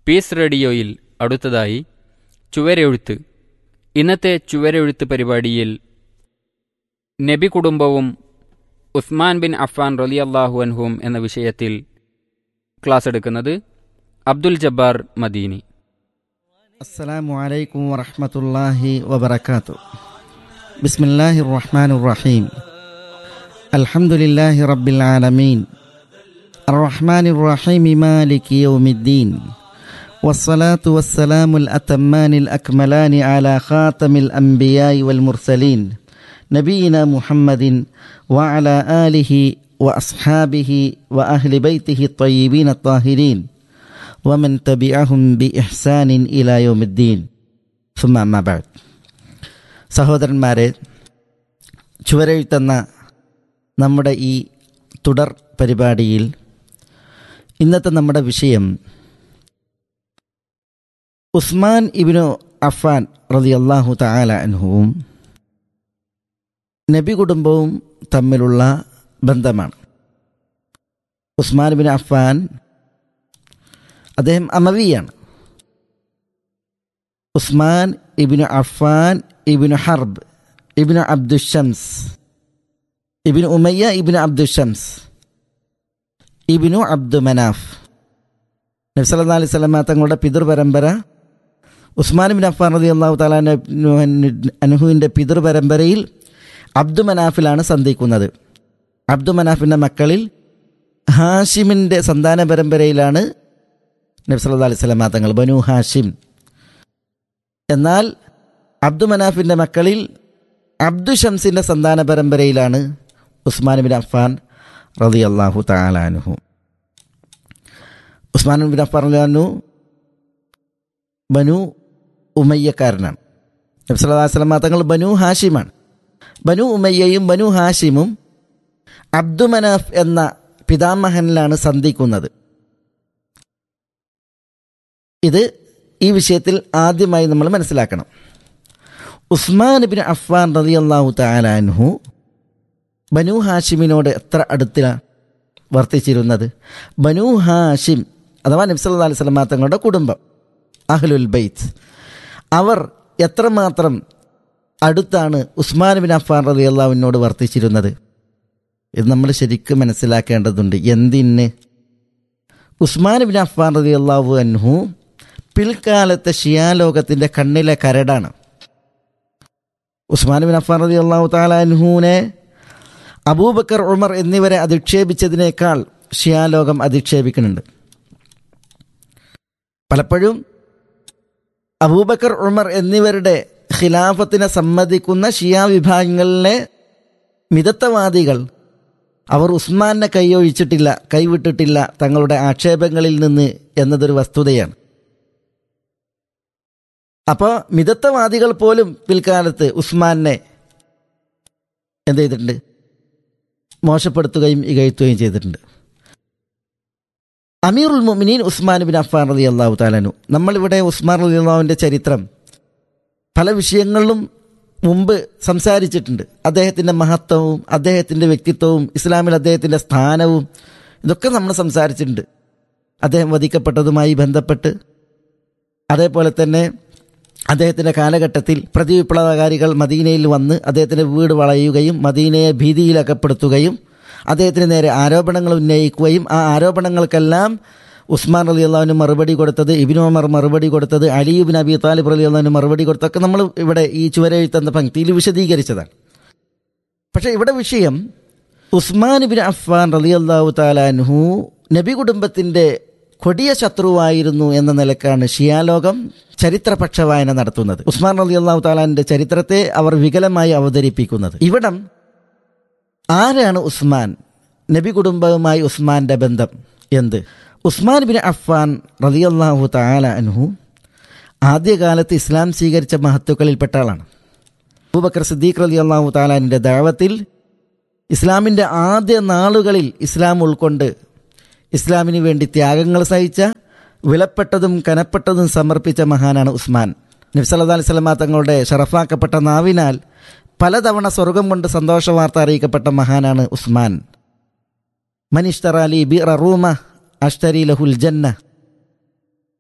Piece റേഡിയോയിൽ അടുത്തതായി ചുവരെഴുത്ത് ഇന്നത്തെ ചുവരെഴുത്ത് പരിപാടിയിൽ നബി കുടുംബവും ഉസ്മാൻ ബിൻ അഫ്ഫാൻ റലിയല്ലാഹു അൻഹും എന്ന വിഷയത്തിൽ ക്ലാസ് എടുക്കുന്നത് അബ്ദുൽ ജബ്ബാർ മദീനി السلام عليكم ورحمة الله وبركاته بسم الله الرحمن الرحيم الحمد لله رب العالمين الرحمن الرحيم مالك يوم الدين والصلاة والسلام الأتمان الأكملان على خاتم الأنبياء والمرسلين نبينا محمد وعلى آله وأصحابه وأهل بيته الطيبين الطاهرين ومن تبعهم بإحسان إلى يوم الدين ثم أما بعد സഹോദരന്മാരെ ചുവരെഴുത്തുന്ന നമ്മുടെ ഈ തുടർ പരിപാടിയിൽ ഇന്നത്തെ നമ്മുടെ വിഷയം ഉസ്മാൻ ഇബിനു അഫാൻ റതി അള്ളാഹു താല അൻഹുവും നബി കുടുംബവും തമ്മിലുള്ള ബന്ധമാണ് ഉസ്മാൻ ബിൻ അഫാൻ അദ്ദേഹം അമവിയാണ് ഉസ്മാൻ ഇബിനു അഫാൻ ഇബിനു ഹർബ് ഇബിനു അബ്ദുഷംസ് ഇബിനു ഉമയ്യ ഇബിനു അബ്ദുഷംസ് ഇബിനു അബ്ദു മനാഫ് നബ്സല്ലാ അലൈഹി സ്വലമ തങ്ങളുടെ പിതൃപരമ്പര ഉസ്മാൻ ബിൻ അഫാൻ റതി അള്ളാഹു താലാ അനുഹുവിൻ്റെ പിതൃപരമ്പരയിൽ അബ്ദു മനാഫിലാണ് സന്ധിക്കുന്നത് അബ്ദു മനാഫിൻ്റെ മക്കളിൽ ഹാഷിമിൻ്റെ സന്താന പരമ്പരയിലാണ് നബ്സല്ലാ അലൈഹി സ്വലമ തങ്ങൾ ബനു ഹാഷിം എന്നാൽ അബ്ദു മനാഫിൻ്റെ മക്കളിൽ അബ്ദു ഷംസിൻ്റെ സന്താന പരമ്പരയിലാണ് ഉസ്മാൻ ബിൻ അഫാൻ റതി അള്ളാഹു താലാനുഹു ഉസ്മാൻ ബിൻ അഫാൻ റലിയാനു ബനു ഉമയ്യക്കാരനാണ് നബ്സല്ലാ സ്വലമ തങ്ങൾ ബനു ഹാഷിമാണ് ബനു ഉമയ്യയും ബനു ഹാഷിമും അബ്ദു മനാഫ് എന്ന പിതാമഹനിലാണ് സന്ധിക്കുന്നത് ഇത് ഈ വിഷയത്തിൽ ആദ്യമായി നമ്മൾ മനസ്സിലാക്കണം ഉസ്മാൻ ബിൻ അഫ്വാൻ റതി അള്ളാഹു താലാൻഹു ബനു ഹാഷിമിനോട് എത്ര അടുത്തിലാണ് വർത്തിച്ചിരുന്നത് ബനു ഹാഷിം അഥവാ നബ്സല്ലാ അലൈഹി സ്വലമാ തങ്ങളുടെ കുടുംബം അഹ്ലുൽ ബൈത്ത് അവർ എത്രമാത്രം അടുത്താണ് ഉസ്മാൻ ബിൻ അഫ്ഫാൻ റതി അള്ളാഹുവിനോട് വർത്തിച്ചിരുന്നത് ഇത് നമ്മൾ ശരിക്കും മനസ്സിലാക്കേണ്ടതുണ്ട് എന്തിന് ഉസ്മാൻ ബിൻ അഫ്ഫാൻ റതി അള്ളാഹു അൻഹു പിൽക്കാലത്തെ ഷിയാലോകത്തിൻ്റെ കണ്ണിലെ കരടാണ് ഉസ്മാൻ ബിൻ അഫ്ഫാൻ റതി അള്ളാഹു താലാൻഹുവിനെ അബൂബക്കർ ഉമർ എന്നിവരെ അധിക്ഷേപിച്ചതിനേക്കാൾ ഷിയാലോകം അധിക്ഷേപിക്കുന്നുണ്ട് പലപ്പോഴും അബൂബക്കർ ഉമർ എന്നിവരുടെ ഖിലാഫത്തിനെ സമ്മതിക്കുന്ന ഷിയ വിഭാഗങ്ങളിലെ മിതത്വവാദികൾ അവർ ഉസ്മാനെ കൈയൊഴിച്ചിട്ടില്ല കൈവിട്ടിട്ടില്ല തങ്ങളുടെ ആക്ഷേപങ്ങളിൽ നിന്ന് എന്നതൊരു വസ്തുതയാണ് അപ്പോൾ മിതത്വവാദികൾ പോലും പിൽക്കാലത്ത് ഉസ്മാനെ എന്ത് ചെയ്തിട്ടുണ്ട് മോശപ്പെടുത്തുകയും ഇകഴ്ത്തുകയും ചെയ്തിട്ടുണ്ട് അമീറുൽ മുമിനീൻ ഉസ്മാൻ ബിൻ അഫാൻ റതി അള്ളാഹു താലാനു നമ്മളിവിടെ ഉസ്മാൻ റതി അള്ളാഹുവിൻ്റെ ചരിത്രം പല വിഷയങ്ങളിലും മുമ്പ് സംസാരിച്ചിട്ടുണ്ട് അദ്ദേഹത്തിൻ്റെ മഹത്വവും അദ്ദേഹത്തിൻ്റെ വ്യക്തിത്വവും ഇസ്ലാമിൽ അദ്ദേഹത്തിൻ്റെ സ്ഥാനവും ഇതൊക്കെ നമ്മൾ സംസാരിച്ചിട്ടുണ്ട് അദ്ദേഹം വധിക്കപ്പെട്ടതുമായി ബന്ധപ്പെട്ട് അതേപോലെ തന്നെ അദ്ദേഹത്തിൻ്റെ കാലഘട്ടത്തിൽ പ്രതിവിപ്ലവകാരികൾ മദീനയിൽ വന്ന് അദ്ദേഹത്തിൻ്റെ വീട് വളയുകയും മദീനയെ ഭീതിയിലകപ്പെടുത്തുകയും അദ്ദേഹത്തിന് നേരെ ആരോപണങ്ങൾ ഉന്നയിക്കുകയും ആ ആരോപണങ്ങൾക്കെല്ലാം ഉസ്മാൻ അലി അള്ളാഹുവിന് മറുപടി കൊടുത്തത് ഇബിൻ ഉമർ മറുപടി കൊടുത്തത് അലിയുബിൻ അബി താലിബ് അലി അള്ളാഹുവിന് മറുപടി കൊടുത്തൊക്കെ നമ്മൾ ഇവിടെ ഈ ചുവരെഴുത്തെന്ന പങ്ക്തിയിൽ വിശദീകരിച്ചതാണ് പക്ഷേ ഇവിടെ വിഷയം ഉസ്മാൻ ബിൻ അഫ്ഫാൻ റലി അള്ളാഹു താലാൻഹു നബി കുടുംബത്തിൻ്റെ കൊടിയ ശത്രുവായിരുന്നു എന്ന നിലക്കാണ് ഷിയാലോകം ചരിത്രപക്ഷ വായന നടത്തുന്നത് ഉസ്മാൻ അലി അള്ളാഹു താലാന്റെ ചരിത്രത്തെ അവർ വികലമായി അവതരിപ്പിക്കുന്നത് ഇവിടം ആരാണ് ഉസ്മാൻ നബി കുടുംബവുമായി ഉസ്മാന്റെ ബന്ധം എന്ത് ഉസ്മാൻ ബിൻ അഫ്ഫാൻ റലിയല്ലാഹു താല അൻഹു ആദ്യകാലത്ത് ഇസ്ലാം സ്വീകരിച്ച മഹത്തുക്കളിൽപ്പെട്ട ആളാണ് അബൂബക്കർ സിദ്ദീഖ് റലി അള്ളാഹു താലാനിൻ്റെ ദാവത്തിൽ ഇസ്ലാമിൻ്റെ ആദ്യ നാളുകളിൽ ഇസ്ലാം ഉൾക്കൊണ്ട് ഇസ്ലാമിന് വേണ്ടി ത്യാഗങ്ങൾ സഹിച്ച വിലപ്പെട്ടതും കനപ്പെട്ടതും സമർപ്പിച്ച മഹാനാണ് ഉസ്മാൻ നബ്സല്ലാ അലൈഹി സ്വലമ തങ്ങളുടെ ഷറഫാക്കപ്പെട്ട നാവിനാൽ പലതവണ സ്വർഗം കൊണ്ട് സന്തോഷ വാർത്ത അറിയിക്കപ്പെട്ട മഹാനാണ് ഉസ്മാൻ മനിഷ്തറാലി ബി റൂമ അഷ്തരി ലഹുൽ ജന്ന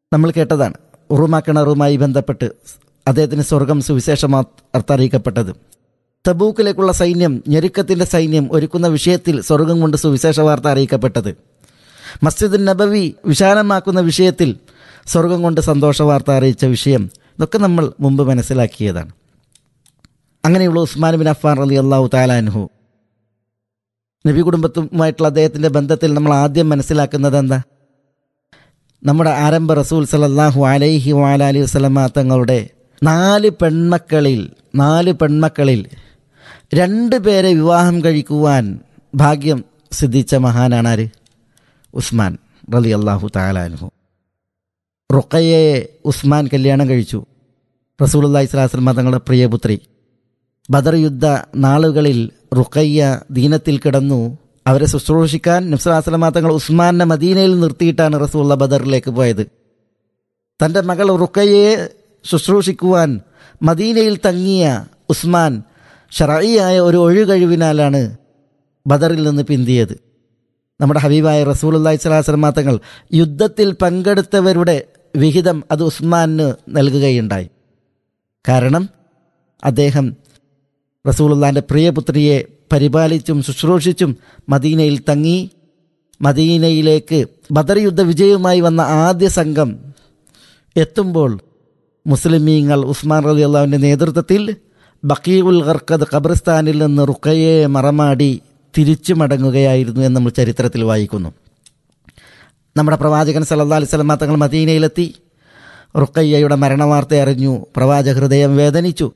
നമ്മൾ കേട്ടതാണ് ഉറുമ കിണറുമായി ബന്ധപ്പെട്ട് അദ്ദേഹത്തിന് സ്വർഗം സുവിശേഷമാ അർത്ഥറിയിക്കപ്പെട്ടത് തബൂക്കിലേക്കുള്ള സൈന്യം ഞെരുക്കത്തിൻ്റെ സൈന്യം ഒരുക്കുന്ന വിഷയത്തിൽ സ്വർഗം കൊണ്ട് സുവിശേഷ വാർത്ത അറിയിക്കപ്പെട്ടത് മസ്ജിദ് നബവി വിശാലമാക്കുന്ന വിഷയത്തിൽ സ്വർഗം കൊണ്ട് സന്തോഷ വാർത്ത അറിയിച്ച വിഷയം ഇതൊക്കെ നമ്മൾ മുമ്പ് മനസ്സിലാക്കിയതാണ് അങ്ങനെയുള്ള ഉസ്മാൻ ബിൻ അഫാൻ അലി അള്ളാഹു താലാൻഹു നബി കുടുംബത്തുമായിട്ടുള്ള അദ്ദേഹത്തിൻ്റെ ബന്ധത്തിൽ നമ്മൾ ആദ്യം മനസ്സിലാക്കുന്നത് എന്താ നമ്മുടെ ആരംഭ റസൂൽ സലല്ലാഹു അലൈഹി വാലി വസ്ലമ തങ്ങളുടെ നാല് പെൺമക്കളിൽ നാല് പെൺമക്കളിൽ രണ്ട് പേരെ വിവാഹം കഴിക്കുവാൻ ഭാഗ്യം സിദ്ധിച്ച മഹാനാണ് ആര് ഉസ്മാൻ റലി അള്ളാഹു താലാൻഹു റുക്കയെ ഉസ്മാൻ കല്യാണം കഴിച്ചു റസൂൽ അള്ളാഹി സ്വലാസ്ലമ തങ്ങളുടെ പ്രിയപുത്രി ബദർ യുദ്ധ നാളുകളിൽ റുക്കയ്യ ദീനത്തിൽ കിടന്നു അവരെ ശുശ്രൂഷിക്കാൻ നബ്സലാസ്ലമ തങ്ങൾ ഉസ്മാനെ മദീനയിൽ നിർത്തിയിട്ടാണ് റസൂള്ള ബദറിലേക്ക് പോയത് തൻ്റെ മകൾ റുക്കയെ ശുശ്രൂഷിക്കുവാൻ മദീനയിൽ തങ്ങിയ ഉസ്മാൻ ഷറായിയായ ഒരു ഒഴുകഴിവിനാലാണ് ബദറിൽ നിന്ന് പിന്തിയത് നമ്മുടെ ഹബീബായ റസൂൽ അള്ളാഹി സ്വലാസ്ലമ തങ്ങൾ യുദ്ധത്തിൽ പങ്കെടുത്തവരുടെ വിഹിതം അത് ഉസ്മാന് നൽകുകയുണ്ടായി കാരണം അദ്ദേഹം റസൂലുള്ളാൻ്റെ പ്രിയപുത്രിയെ പരിപാലിച്ചും ശുശ്രൂഷിച്ചും മദീനയിൽ തങ്ങി മദീനയിലേക്ക് ബദർ യുദ്ധ വിജയവുമായി വന്ന ആദ്യ സംഘം എത്തുമ്പോൾ മുസ്ലിമീങ്ങൾ ഉസ്മാൻ റലി അള്ളാഹുവിൻ്റെ നേതൃത്വത്തിൽ ബക്കീഉൽ ഖർക്കദ് ഖബർസ്ഥാനിൽ നിന്ന് റുക്കയെ മറമാടി തിരിച്ചു മടങ്ങുകയായിരുന്നു എന്ന് നമ്മൾ ചരിത്രത്തിൽ വായിക്കുന്നു നമ്മുടെ പ്രവാചകൻ സല്ലാ അലൈഹി സ്വലമ തങ്ങൾ മദീനയിലെത്തി റുക്കയ്യയുടെ മരണവാർത്ത അറിഞ്ഞു പ്രവാചക ഹൃദയം വേദനിച്ചു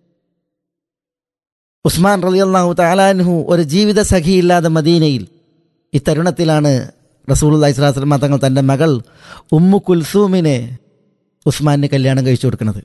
ഉസ്മാൻ റലിയല്ലാഹു താലാൻഹു ഒരു ജീവിത സഖിയില്ലാതെ മദീനയിൽ ഇത്തരുണത്തിലാണ് റസൂൽ അലൈഹിസ്ലാസ്ലമ തങ്ങൾ തൻ്റെ മകൾ ഉമ്മു കുൽസൂമിനെ ഉസ്മാന് കല്യാണം കഴിച്ചു കൊടുക്കുന്നത്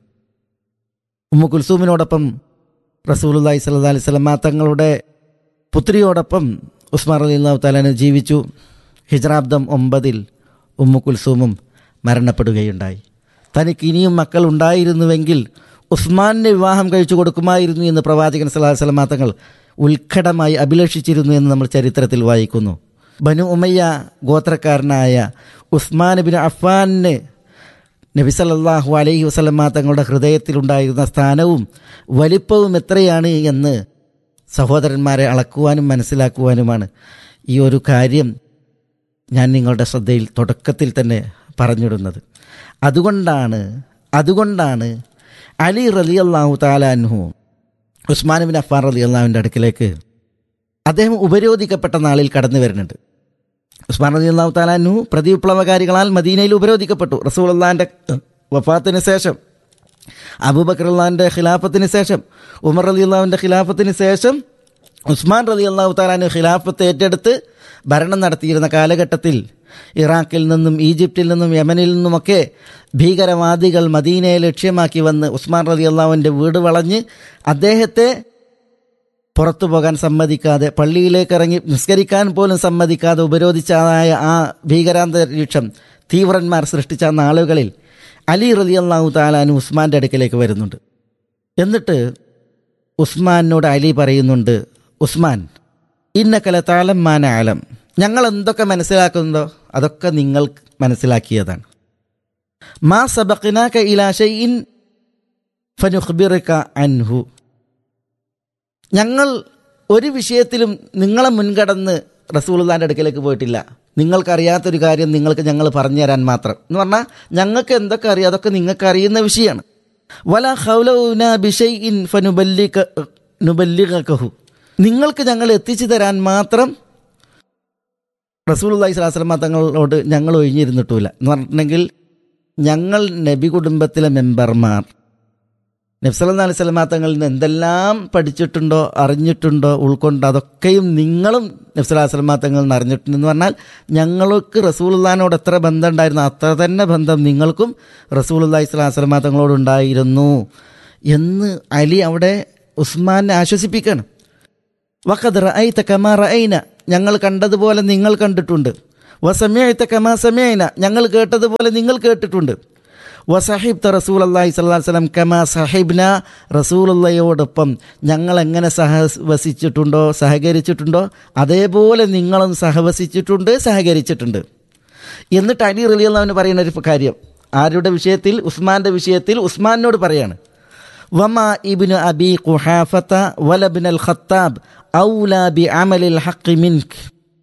ഉമ്മു കുൽസൂമിനോടൊപ്പം റസൂൽ അലൈഹി സ്വല്ലാ അലൈഹി സ്വലമ തങ്ങളുടെ പുത്രിയോടൊപ്പം ഉസ്മാൻ അലി അള്ളാഹു താലാന് ജീവിച്ചു ഹിജ്രാബ്ദം ഒമ്പതിൽ ഉമ്മു കുൽസൂമും മരണപ്പെടുകയുണ്ടായി തനിക്ക് ഇനിയും മക്കൾ ഉണ്ടായിരുന്നുവെങ്കിൽ ഉസ്മാനെ വിവാഹം കഴിച്ചു കൊടുക്കുമായിരുന്നു എന്ന് പ്രവാചകൻ സലാഹു സ്വലമാ തങ്ങൾ ഉത്കടമായി അഭിലഷിച്ചിരുന്നു എന്ന് നമ്മൾ ചരിത്രത്തിൽ വായിക്കുന്നു ബനു ഉമയ്യ ഗോത്രക്കാരനായ ഉസ്മാൻ ബിൻ അഫ്ഫാന് നബി സല്ലാഹു അലൈഹി വസ്ലമ തങ്ങളുടെ ഹൃദയത്തിലുണ്ടായിരുന്ന സ്ഥാനവും വലിപ്പവും എത്രയാണ് എന്ന് സഹോദരന്മാരെ അളക്കുവാനും മനസ്സിലാക്കുവാനുമാണ് ഈ ഒരു കാര്യം ഞാൻ നിങ്ങളുടെ ശ്രദ്ധയിൽ തുടക്കത്തിൽ തന്നെ പറഞ്ഞിടുന്നത് അതുകൊണ്ടാണ് അതുകൊണ്ടാണ് അലി റലി അള്ളാഹു താലാൻഹു ഉസ്മാൻ ബിൻ അഫാൻ റലി അള്ളാഹുവിൻ്റെ അടുക്കിലേക്ക് അദ്ദേഹം ഉപരോധിക്കപ്പെട്ട നാളിൽ കടന്നു വരുന്നുണ്ട് ഉസ്മാൻ റലി അള്ളാഹു താലാൻഹു പ്രതിവിപ്ലവകാരികളാൽ മദീനയിൽ ഉപരോധിക്കപ്പെട്ടു റസൂൽ അള്ളാഹിൻ്റെ വഫാത്തിന് ശേഷം അബൂബക്കർ അള്ളാഹിൻ്റെ ഖിലാഫത്തിന് ശേഷം ഉമർ അലി അള്ളാഹുവിൻ്റെ ഖിലാഫത്തിന് ശേഷം ഉസ്മാൻ റലി അള്ളാഹു താലാൻഹു ഖിലാഫത്ത് ഏറ്റെടുത്ത് ഭരണം നടത്തിയിരുന്ന കാലഘട്ടത്തിൽ ഇറാഖിൽ നിന്നും ഈജിപ്തിൽ നിന്നും യമനിൽ നിന്നുമൊക്കെ ഭീകരവാദികൾ മദീനയെ ലക്ഷ്യമാക്കി വന്ന് ഉസ്മാൻ റലി അള്ളാഹുവിൻ്റെ വീട് വളഞ്ഞ് അദ്ദേഹത്തെ പുറത്തു പോകാൻ സമ്മതിക്കാതെ പള്ളിയിലേക്ക് ഇറങ്ങി നിസ്കരിക്കാൻ പോലും സമ്മതിക്കാതെ ഉപരോധിച്ചതായ ആ ഭീകരാന്തരീക്ഷം തീവ്രന്മാർ സൃഷ്ടിച്ച നാളുകളിൽ അലി റലി അള്ളാഹു താലാനു ഉസ്മാൻ്റെ അടുക്കലേക്ക് വരുന്നുണ്ട് എന്നിട്ട് ഉസ്മാനോട് അലി പറയുന്നുണ്ട് ഉസ്മാൻ ഇന്നക്കല താലം മാന ആലം ഞങ്ങൾ എന്തൊക്കെ മനസ്സിലാക്കുന്നുണ്ടോ അതൊക്കെ നിങ്ങൾ മനസ്സിലാക്കിയതാണ് മാ സബക്കിനാക്ക ഇലാശയിൻ ഫനുഖ്ബിറുക അൻഹു ഞങ്ങൾ ഒരു വിഷയത്തിലും നിങ്ങളെ മുൻകടന്ന് റസൂൽദാൻ്റെ അടുക്കലേക്ക് പോയിട്ടില്ല നിങ്ങൾക്കറിയാത്തൊരു കാര്യം നിങ്ങൾക്ക് ഞങ്ങൾ പറഞ്ഞു തരാൻ മാത്രം എന്ന് പറഞ്ഞാൽ ഞങ്ങൾക്ക് എന്തൊക്കെ അറിയാം അതൊക്കെ നിങ്ങൾക്ക് അറിയുന്ന വിഷയമാണ് വല ഹൗലൗന ബിഷൈഇൻ ഫനുബല്ലിക നുബല്ലികഹു നിങ്ങൾക്ക് ഞങ്ങൾ എത്തിച്ചു തരാൻ മാത്രം റസൂൽ അള്ളഹി സ്വലാസ്ലമ തങ്ങളോട് ഞങ്ങൾ ഒഴിഞ്ഞിരുന്നിട്ടില്ല എന്ന് പറഞ്ഞിട്ടുണ്ടെങ്കിൽ ഞങ്ങൾ നബി കുടുംബത്തിലെ മെമ്പർമാർ നബ്സല്ലാ അലൈഹി സ്വലമാ തങ്ങളിൽ നിന്ന് എന്തെല്ലാം പഠിച്ചിട്ടുണ്ടോ അറിഞ്ഞിട്ടുണ്ടോ ഉൾക്കൊണ്ട് അതൊക്കെയും നിങ്ങളും നബ്സല്ലാ സ്വലമാ തങ്ങളിൽ നിന്ന് അറിഞ്ഞിട്ടുണ്ടെന്ന് പറഞ്ഞാൽ ഞങ്ങൾക്ക് റസൂലുള്ളഹാനോട് എത്ര ബന്ധം ഉണ്ടായിരുന്നു അത്ര തന്നെ ബന്ധം നിങ്ങൾക്കും റസൂലുള്ളാഹി സ്വലാഹു സ്വലമാ തങ്ങളോടുണ്ടായിരുന്നു എന്ന് അലി അവിടെ ഉസ്മാനെ ആശ്വസിപ്പിക്കണം വഖദ് റഅയ്ത കമാ റഅയ്ന ഞങ്ങൾ കണ്ടതുപോലെ നിങ്ങൾ കണ്ടിട്ടുണ്ട് വസമയത്ത കമാ സമയന ഞങ്ങൾ കേട്ടതുപോലെ നിങ്ങൾ കേട്ടിട്ടുണ്ട് വസഹിബ്ത റസൂൽ അള്ളാഹി സ്വല്ലാ വസ്ലം കമാ സഹിബ്ന റസൂലുള്ളയോടൊപ്പം ഞങ്ങൾ എങ്ങനെ സഹവസിച്ചിട്ടുണ്ടോ സഹകരിച്ചിട്ടുണ്ടോ അതേപോലെ നിങ്ങളും സഹവസിച്ചിട്ടുണ്ട് സഹകരിച്ചിട്ടുണ്ട് എന്നിട്ട് അലി റലി അള്ളാഹുവിന് പറയുന്ന ഒരു കാര്യം ആരുടെ വിഷയത്തിൽ ഉസ്മാന്റെ വിഷയത്തിൽ ഉസ്മാനോട് പറയാണ് വമ ഇബ്നു അബി ഖുഹാഫത വലബ്ന അൽ ഖത്താബ് ഔലാ ബി അമലിൽ ഹഖ് മിൻക്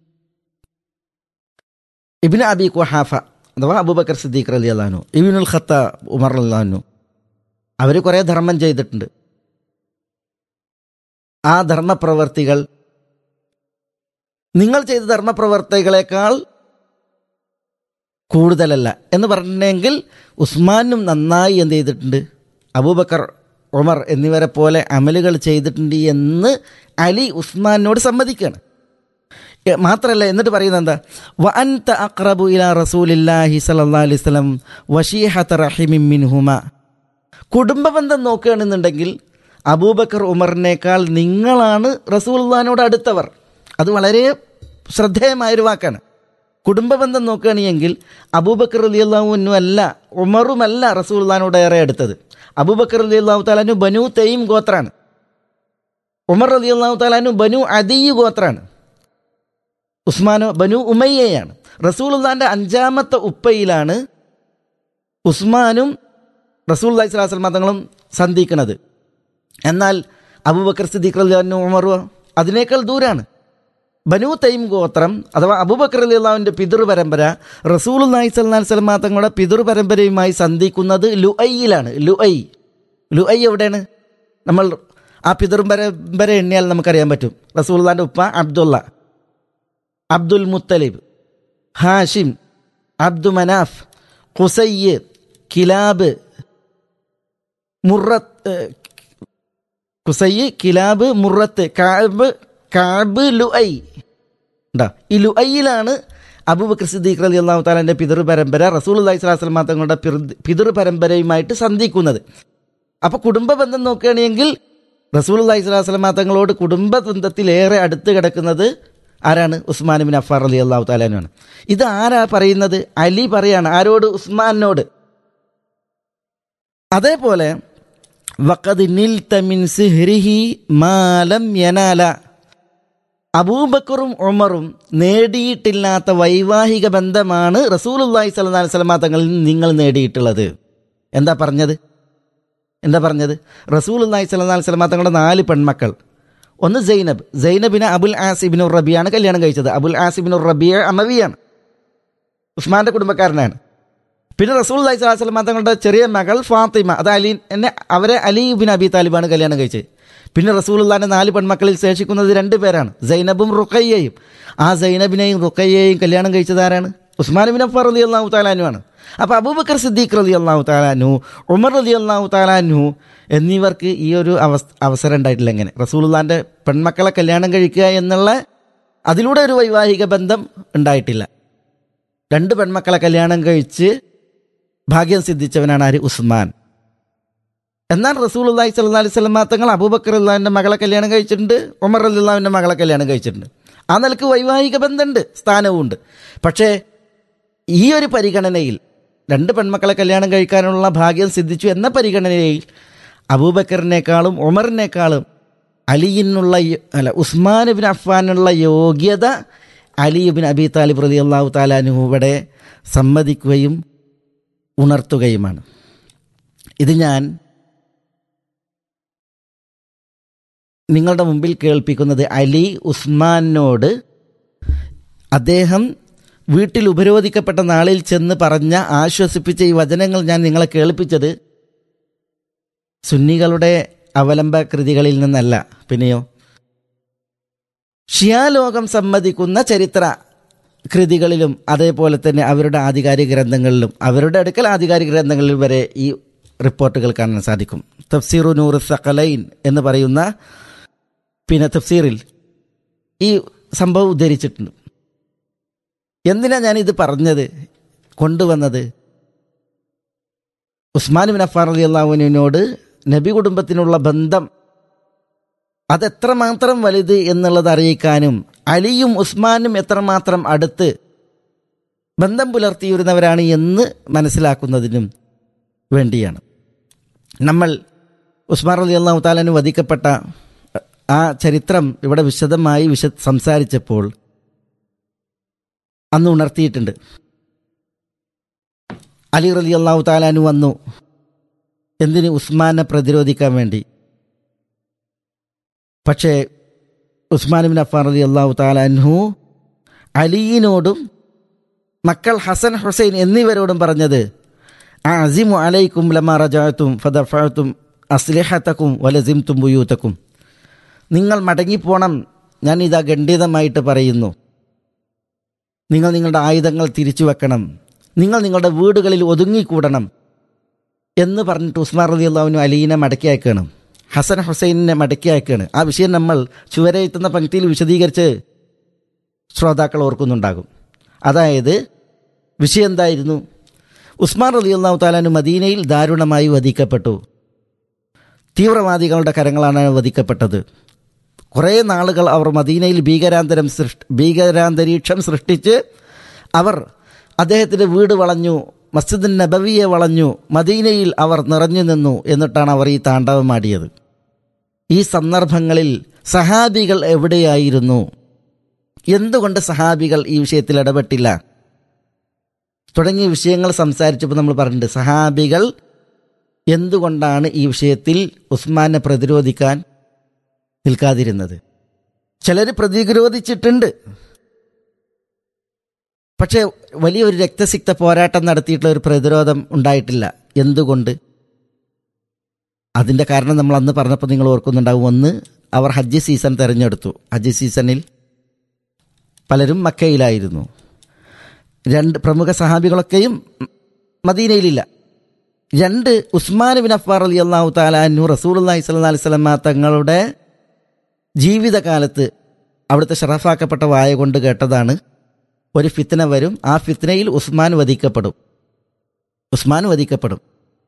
ഇബ്നു അബി ഖുഹാഫ അഥവാ അബൂബക്കർ സിദ്ദീഖ് റലി അള്ളഹാനു ഇബിനുൽ ഖത്ത ഉമർ അള്ളഹാനു അവർ കുറേ ധർമ്മം ചെയ്തിട്ടുണ്ട് ആ ധർമ്മപ്രവർത്തികൾ നിങ്ങൾ ചെയ്ത ധർമ്മപ്രവർത്തികളെക്കാൾ കൂടുതലല്ല എന്ന് പറഞ്ഞെങ്കിൽ ഉസ്മാനും നന്നായി എന്ത് ചെയ്തിട്ടുണ്ട് അബൂബക്കർ ഉമർ എന്നിവരെ പോലെ അമലുകൾ ചെയ്തിട്ടുണ്ട് എന്ന് അലി ഉസ്മാനോട് സമ്മതിക്കുകയാണ് എ, മാത്രല്ല എന്നിട്ട് പറയുന്നത് എന്താ വ അൻത അഖ്റബു ഇലാ റസൂലില്ലാഹി സല്ലല്ലാഹു അലൈഹി വസല്ലം വശീഹത റഹിമിൻ മിൻഹുമ കുടുംബബന്ധം നോക്കുകയാണെന്നുണ്ടെങ്കിൽ അബൂബക്കർ ഉമറിനേക്കാൾ നിങ്ങളാണ് റസൂൽദാനോട് അടുത്തവർ അത് വളരെ ശ്രദ്ധേയമായൊരു വാക്കാണ് കുടുംബബന്ധം നോക്കുകയാണെങ്കിൽ അബൂബക്കർ അലി അള്ളാഹുവിനും അല്ല ഉമറുമല്ല റസൂൽദാനോട് ഏറെ അടുത്തത് അബൂബക്കർ അലി അള്ളാഹു താലാനു ബനു തെയ്യം ഗോത്രാണ് ഉമർ അലി അള്ളാഹു താലാനു ബനു അദിയ് ഗോത്രാണ് ഉസ്മാനോ ബനു ഉമയ്യയാണ് റസൂൽദാന്റെ അഞ്ചാമത്തെ ഉപ്പയിലാണ് ഉസ്മാനും റസൂൽ അള്ളഹി സ്വലാസ്ലം തങ്ങളും സന്ധിക്കുന്നത് എന്നാൽ അബൂബക്കർ സിദ്ദീഖ് അള്ളാഹു ഉമറു അതിനേക്കാൾ ദൂരാണ് ബനു തൈം ഗോത്രം അഥവാ അബൂബക്കർ അലി അള്ളാഹുവിൻ്റെ പിതൃ പരമ്പര റസൂൽ നായി സല്ലാ സ്വലമാ തങ്ങളുടെ പിതൃ പരമ്പരയുമായി സന്ധിക്കുന്നത് ലുഐയിലാണ് ലുഐ ലുഐ എവിടെയാണ് നമ്മൾ ആ പിതൃ പരമ്പര എണ്ണിയാൽ നമുക്കറിയാൻ പറ്റും റസൂൽദാൻ്റെ ഉപ്പ അബ്ദുള്ള അബ്ദുൽ മുത്തലിബ് ഹാഷിം അബ്ദു മനാഫ് ഖുസയ്യ് കിലാബ് മുറത്ത് കുസയ്യ് കിലാബ് മുറത്ത് കാബ് കാബ് ലുഐ ഉണ്ടാ ഈ ലുഐയിലാണ് അബൂബക്കർ സിദ്ദീഖ് അലി അള്ളാഹു താലാന്റെ പിതൃ പരമ്പര റസൂൽ അള്ളഹി സ്വലാസ്ലം തങ്ങളുടെ പിതൃ പരമ്പരയുമായിട്ട് സന്ധിക്കുന്നത് അപ്പൊ കുടുംബ ബന്ധം നോക്കുകയാണെങ്കിൽ റസൂൽ അള്ളഹി സ്വലാസ്ലം തങ്ങളോട് കുടുംബ ബന്ധത്തിലേറെ അടുത്ത് കിടക്കുന്നത് ആരാണ് ഉസ്മാൻ ബിൻ അഫാർ അലി അള്ളാഹു താലാനുമാണ് ഇത് ആരാ പറയുന്നത് അലി പറയാണ് ആരോട് ഉസ്മാനോട് അതേപോലെ വഖദ് നിൽത മിൻ സിഹ്രിഹി മാലം യനാല അബൂബക്കറും ഉമറും നേടിയിട്ടില്ലാത്ത വൈവാഹിക ബന്ധമാണ് റസൂലുല്ലാഹി സ്വല്ലല്ലാഹി അലൈഹി വസല്ലമ തങ്ങളിൽ നിങ്ങൾ നേടിയിട്ടുള്ളത് എന്താ പറഞ്ഞത് എന്താ പറഞ്ഞത് റസൂലുല്ലാഹി സ്വല്ലല്ലാഹി അലൈഹി വസല്ലമ തങ്ങളുടെ നാല് പെൺമക്കൾ ഒന്ന് സൈനബ് സൈനബിനെ അബുൽ ആസിബിൻ റബിയാണ് കല്യാണം കഴിച്ചത് അബുൽ ആസിബിൻ റബിയ അമവിയാണ് ഉസ്മാന്റെ കുടുംബക്കാരനാണ് പിന്നെ റസൂൽ അലൈഹി സ്വലാസ്ലം തങ്ങളുടെ ചെറിയ മകൾ ഫാത്തിമ അത് അലി എന്നെ അവരെ അലി ബിൻ അബി താലിബാണ് കല്യാണം കഴിച്ചത് പിന്നെ റസൂലുള്ളാന്റെ നാല് പെൺമക്കളിൽ ശേഷിക്കുന്നത് രണ്ട് പേരാണ് സൈനബും റുക്കയ്യയും ആ സൈനബിനെയും റുക്കയ്യയും കല്യാണം കഴിച്ചത് ആരാണ് ഉസ്മാൻ ബിൻ അഫർ അലി അള്ളാഹു താലാനുമാണ് അപ്പോൾ അബൂബക്കർ സിദ്ദീഖ് അലി അള്ളാഹു താലാനു ഉമർ അലി അള്ളാഹു താലാനു എന്നിവർക്ക് ഈ ഒരു അവസ് അവസരം ഉണ്ടായിട്ടില്ല എങ്ങനെ റസൂലുള്ളാന്റെ പെൺമക്കളെ കല്യാണം കഴിക്കുക എന്നുള്ള അതിലൂടെ ഒരു വൈവാഹിക ബന്ധം ഉണ്ടായിട്ടില്ല രണ്ട് പെൺമക്കളെ കല്യാണം കഴിച്ച് ഭാഗ്യം സിദ്ധിച്ചവനാണ് ആര് ഉസ്മാൻ എന്നാൽ റസൂൽ അള്ളാഹി സ്വല്ലാ അലൈഹി സ്വലമ തങ്ങൾ അബൂബക്കർ അള്ളാഹിൻ്റെ മകളെ കല്യാണം കഴിച്ചിട്ടുണ്ട് ഉമർ അള്ളാഹുവിൻ്റെ മകളെ കല്യാണം കഴിച്ചിട്ടുണ്ട് ആ നിലക്ക് വൈവാഹിക ബന്ധമുണ്ട് സ്ഥാനവുമുണ്ട് പക്ഷേ ഈ ഒരു പരിഗണനയിൽ രണ്ട് പെൺമക്കളെ കല്യാണം കഴിക്കാനുള്ള ഭാഗ്യം സിദ്ധിച്ചു എന്ന പരിഗണനയിൽ അബൂബക്കറിനേക്കാളും ഉമറിനേക്കാളും അലിയിനുള്ള യ- അല്ല ഉസ്മാൻ ബിൻ അഫ്ഫാനുള്ള യോഗ്യത അലി ബിൻ അബി താലിബ് റതി അള്ളാഹു താലാനു ഇവിടെ സമ്മതിക്കുകയും ഉണർത്തുകയുമാണ് ഇത് ഞാൻ നിങ്ങളുടെ മുമ്പിൽ കേൾപ്പിക്കുന്നത് അലി ഉസ്മാനോട് അദ്ദേഹം വീട്ടിൽ ഉപരോധിക്കപ്പെട്ട നാളിൽ ചെന്ന് പറഞ്ഞ ആശ്വസിപ്പിച്ച ഈ വചനങ്ങൾ ഞാൻ നിങ്ങളെ കേൾപ്പിച്ചത് സുന്നികളുടെ അവലംബ കൃതികളിൽ നിന്നല്ല പിന്നെയോ ഷിയാലോകം സമ്മതിക്കുന്ന ചരിത്ര കൃതികളിലും അതേപോലെ തന്നെ അവരുടെ ആധികാരിക ഗ്രന്ഥങ്ങളിലും അവരുടെ അടുക്കൽ ആധികാരിക ഗ്രന്ഥങ്ങളിൽ വരെ ഈ റിപ്പോർട്ടുകൾ കാണാൻ സാധിക്കും തഫ്സീറു നൂർ സഖലൈൻ എന്ന് പറയുന്ന പിന്നെ തഫ്സീറിൽ ഈ സംഭവം ഉദ്ധരിച്ചിട്ടുണ്ട് എന്തിനാ ഞാനിത് പറഞ്ഞത് കൊണ്ടുവന്നത് ഉസ്മാൻ ബിൻ അഫാർ അലി അള്ളാഹുവിനോട് നബി കുടുംബത്തിനുള്ള ബന്ധം അതെത്രമാത്രം വലുത് എന്നുള്ളത് അറിയിക്കാനും അലിയും ഉസ്മാനും എത്രമാത്രം അടുത്ത് ബന്ധം പുലർത്തിയിരുന്നവരാണ് എന്ന് മനസ്സിലാക്കുന്നതിനും വേണ്ടിയാണ് നമ്മൾ ഉസ്മാൻ അലി അള്ളാഹു താലാന് വധിക്കപ്പെട്ട ആ ചരിത്രം ഇവിടെ വിശദമായി വിശ സംസാരിച്ചപ്പോൾ അന്ന് ഉണർത്തിയിട്ടുണ്ട് അലി റലി അള്ളാഹു താലാനു വന്നു എന്തിന് ഉസ്മാനെ പ്രതിരോധിക്കാൻ വേണ്ടി പക്ഷേ ഉസ്മാൻ ബിൻ അഫാൻ റലി അള്ളാഹു താലാൻഹു അലിയിനോടും മക്കൾ ഹസൻ ഹുസൈൻ എന്നിവരോടും പറഞ്ഞത് അസിമു അലൈക്കും ലമാ റജാത്തും ഫദഫഅത്തും അസ്ലിഹത്തക്കും വലസിംതും ബുയൂത്തക്കും നിങ്ങൾ മടങ്ങിപ്പോണം ഞാൻ ഇതാ ഖണ്ഡിതമായിട്ട് പറയുന്നു നിങ്ങൾ നിങ്ങളുടെ ആയുധങ്ങൾ തിരിച്ചു വെക്കണം നിങ്ങൾ നിങ്ങളുടെ വീടുകളിൽ ഒതുങ്ങിക്കൂടണം എന്ന് പറഞ്ഞിട്ട് ഉസ്മാൻ റലി അള്ളാഹുവിനു അലീനെ മടക്കി അയക്കണം ഹസൻ ഹുസൈനെ മടക്കി അയക്കുകയാണ് ആ വിഷയം നമ്മൾ ചുവരെത്തുന്ന പങ്ക്തിയിൽ വിശദീകരിച്ച് ശ്രോതാക്കൾ ഓർക്കുന്നുണ്ടാകും അതായത് വിഷയം എന്തായിരുന്നു ഉസ്മാൻ റലി അള്ളാഹു താലാനു മദീനയിൽ ദാരുണമായി വധിക്കപ്പെട്ടു തീവ്രവാദികളുടെ കരങ്ങളാണ് വധിക്കപ്പെട്ടത് കുറേ നാളുകൾ അവർ മദീനയിൽ ഭീകരാന്തരം സൃഷ്ടി ഭീകരാന്തരീക്ഷം സൃഷ്ടിച്ച് അവർ അദ്ദേഹത്തിൻ്റെ വീട് വളഞ്ഞു മസ്ജിദ് നബവിയെ വളഞ്ഞു മദീനയിൽ അവർ നിറഞ്ഞു നിന്നു എന്നിട്ടാണ് അവർ ഈ താണ്ഡവമാടിയത് ഈ സന്ദർഭങ്ങളിൽ സഹാബികൾ എവിടെയായിരുന്നു എന്തുകൊണ്ട് സഹാബികൾ ഈ വിഷയത്തിൽ ഇടപെട്ടില്ല തുടങ്ങിയ വിഷയങ്ങൾ സംസാരിച്ചപ്പോൾ നമ്മൾ പറഞ്ഞിട്ടുണ്ട് സഹാബികൾ എന്തുകൊണ്ടാണ് ഈ വിഷയത്തിൽ ഉസ്മാനെ പ്രതിരോധിക്കാൻ നിൽക്കാതിരുന്നത് ചിലർ പ്രതിരോധിച്ചിട്ടുണ്ട് പക്ഷേ വലിയൊരു രക്തസിക്ത പോരാട്ടം നടത്തിയിട്ടുള്ള ഒരു പ്രതിരോധം ഉണ്ടായിട്ടില്ല എന്തുകൊണ്ട് അതിൻ്റെ കാരണം നമ്മൾ അന്ന് പറഞ്ഞപ്പോൾ നിങ്ങൾ ഓർക്കുന്നുണ്ടാവും ഒന്ന് അവർ ഹജ്ജ് സീസൺ തിരഞ്ഞെടുത്തു ഹജ്ജ് സീസണിൽ പലരും മക്കയിലായിരുന്നു രണ്ട് പ്രമുഖ സഹാബികളൊക്കെയും മദീനയിലില്ല രണ്ട് ഉസ്മാൻ ബിൻ അഫ്ഫാർ അലി അള്ളാഹു താലാനു റസൂലി സ്വല്ലാ അലൈഹി സ്വലമ തങ്ങളുടെ ജീവിതകാലത്ത് അവിടുത്തെ ഷറഫാക്കപ്പെട്ട വായ കൊണ്ട് കേട്ടതാണ് ഒരു ഫിത്ന വരും ആ ഫിത്നയിൽ ഉസ്മാൻ വധിക്കപ്പെടും ഉസ്മാൻ വധിക്കപ്പെടും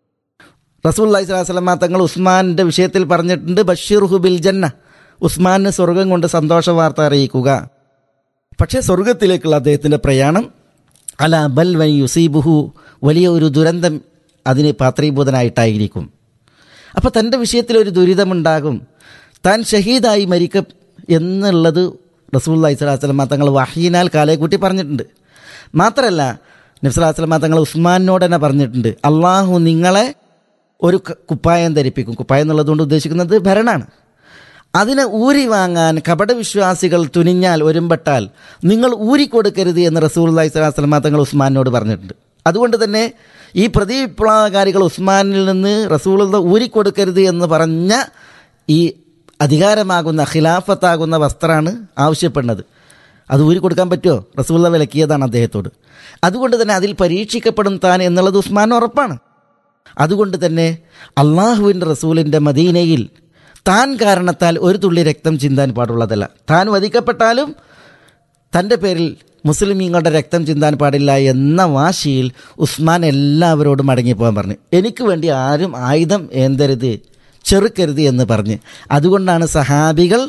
റസൂൽ അലൈഹി സ്വലാസ്ലമ തങ്ങൾ ഉസ്മാൻ്റെ വിഷയത്തിൽ പറഞ്ഞിട്ടുണ്ട് ബഷീർ ഹുബിൽ ജന്ന ഉസ്മാന് സ്വർഗം കൊണ്ട് സന്തോഷ വാർത്ത അറിയിക്കുക പക്ഷേ സ്വർഗത്തിലേക്കുള്ള അദ്ദേഹത്തിൻ്റെ പ്രയാണം അല ബൽ വൻ യുസീബുഹു വലിയ ഒരു ദുരന്തം അതിന് പാത്രീഭൂതനായിട്ടായിരിക്കും അപ്പോൾ തൻ്റെ വിഷയത്തിൽ ഒരു ദുരിതമുണ്ടാകും താൻ ഷഹീദായി മരിക്കും എന്നുള്ളത് റസൂല്ലാ ഇസ്ലാസ്ലമ തങ്ങൾ വഹീനാൽ കാലയെ കൂട്ടി പറഞ്ഞിട്ടുണ്ട് മാത്രമല്ല നബ്സലാസ്ലമ തങ്ങൾ ഉസ്മാനോട് തന്നെ പറഞ്ഞിട്ടുണ്ട് അള്ളാഹു നിങ്ങളെ ഒരു കുപ്പായം ധരിപ്പിക്കും കുപ്പായം എന്നുള്ളതുകൊണ്ട് ഉദ്ദേശിക്കുന്നത് ഭരണമാണ് അതിനെ ഊരി വാങ്ങാൻ കപടവിശ്വാസികൾ തുനിഞ്ഞാൽ ഒരുമ്പെട്ടാൽ നിങ്ങൾ ഊരിക്കൊടുക്കരുത് എന്ന് റസൂല്ലായി സ്വലാസ്ലമ തങ്ങൾ ഉസ്മാനോട് പറഞ്ഞിട്ടുണ്ട് അതുകൊണ്ട് തന്നെ ഈ പ്രതിവിപ്ലവകാരികൾ ഉസ്മാനിൽ നിന്ന് റസൂൾ ഊരിക്കൊടുക്കരുത് എന്ന് പറഞ്ഞ ഈ അധികാരമാകുന്ന ഖിലാഫത്താകുന്ന വസ്ത്രമാണ് ആവശ്യപ്പെടുന്നത് അത് ഊരിക്കൊടുക്കാൻ പറ്റുമോ റസൂള്ള വിലക്കിയതാണ് അദ്ദേഹത്തോട് അതുകൊണ്ട് തന്നെ അതിൽ പരീക്ഷിക്കപ്പെടും താൻ എന്നുള്ളത് ഉസ്മാൻ ഉറപ്പാണ് അതുകൊണ്ട് തന്നെ അള്ളാഹുവിൻ്റെ റസൂലിൻ്റെ മദീനയിൽ താൻ കാരണത്താൽ ഒരു തുള്ളി രക്തം ചിന്താൻ പാടുള്ളതല്ല താൻ വധിക്കപ്പെട്ടാലും തൻ്റെ പേരിൽ മുസ്ലിമീങ്ങളുടെ രക്തം ചിന്താൻ പാടില്ല എന്ന വാശിയിൽ ഉസ്മാൻ എല്ലാവരോടും മടങ്ങിപ്പോകാൻ പറഞ്ഞു എനിക്ക് വേണ്ടി ആരും ആയുധം ഏന്തരുത് ചെറുക്കരുത് എന്ന് പറഞ്ഞ് അതുകൊണ്ടാണ് സഹാബികൾ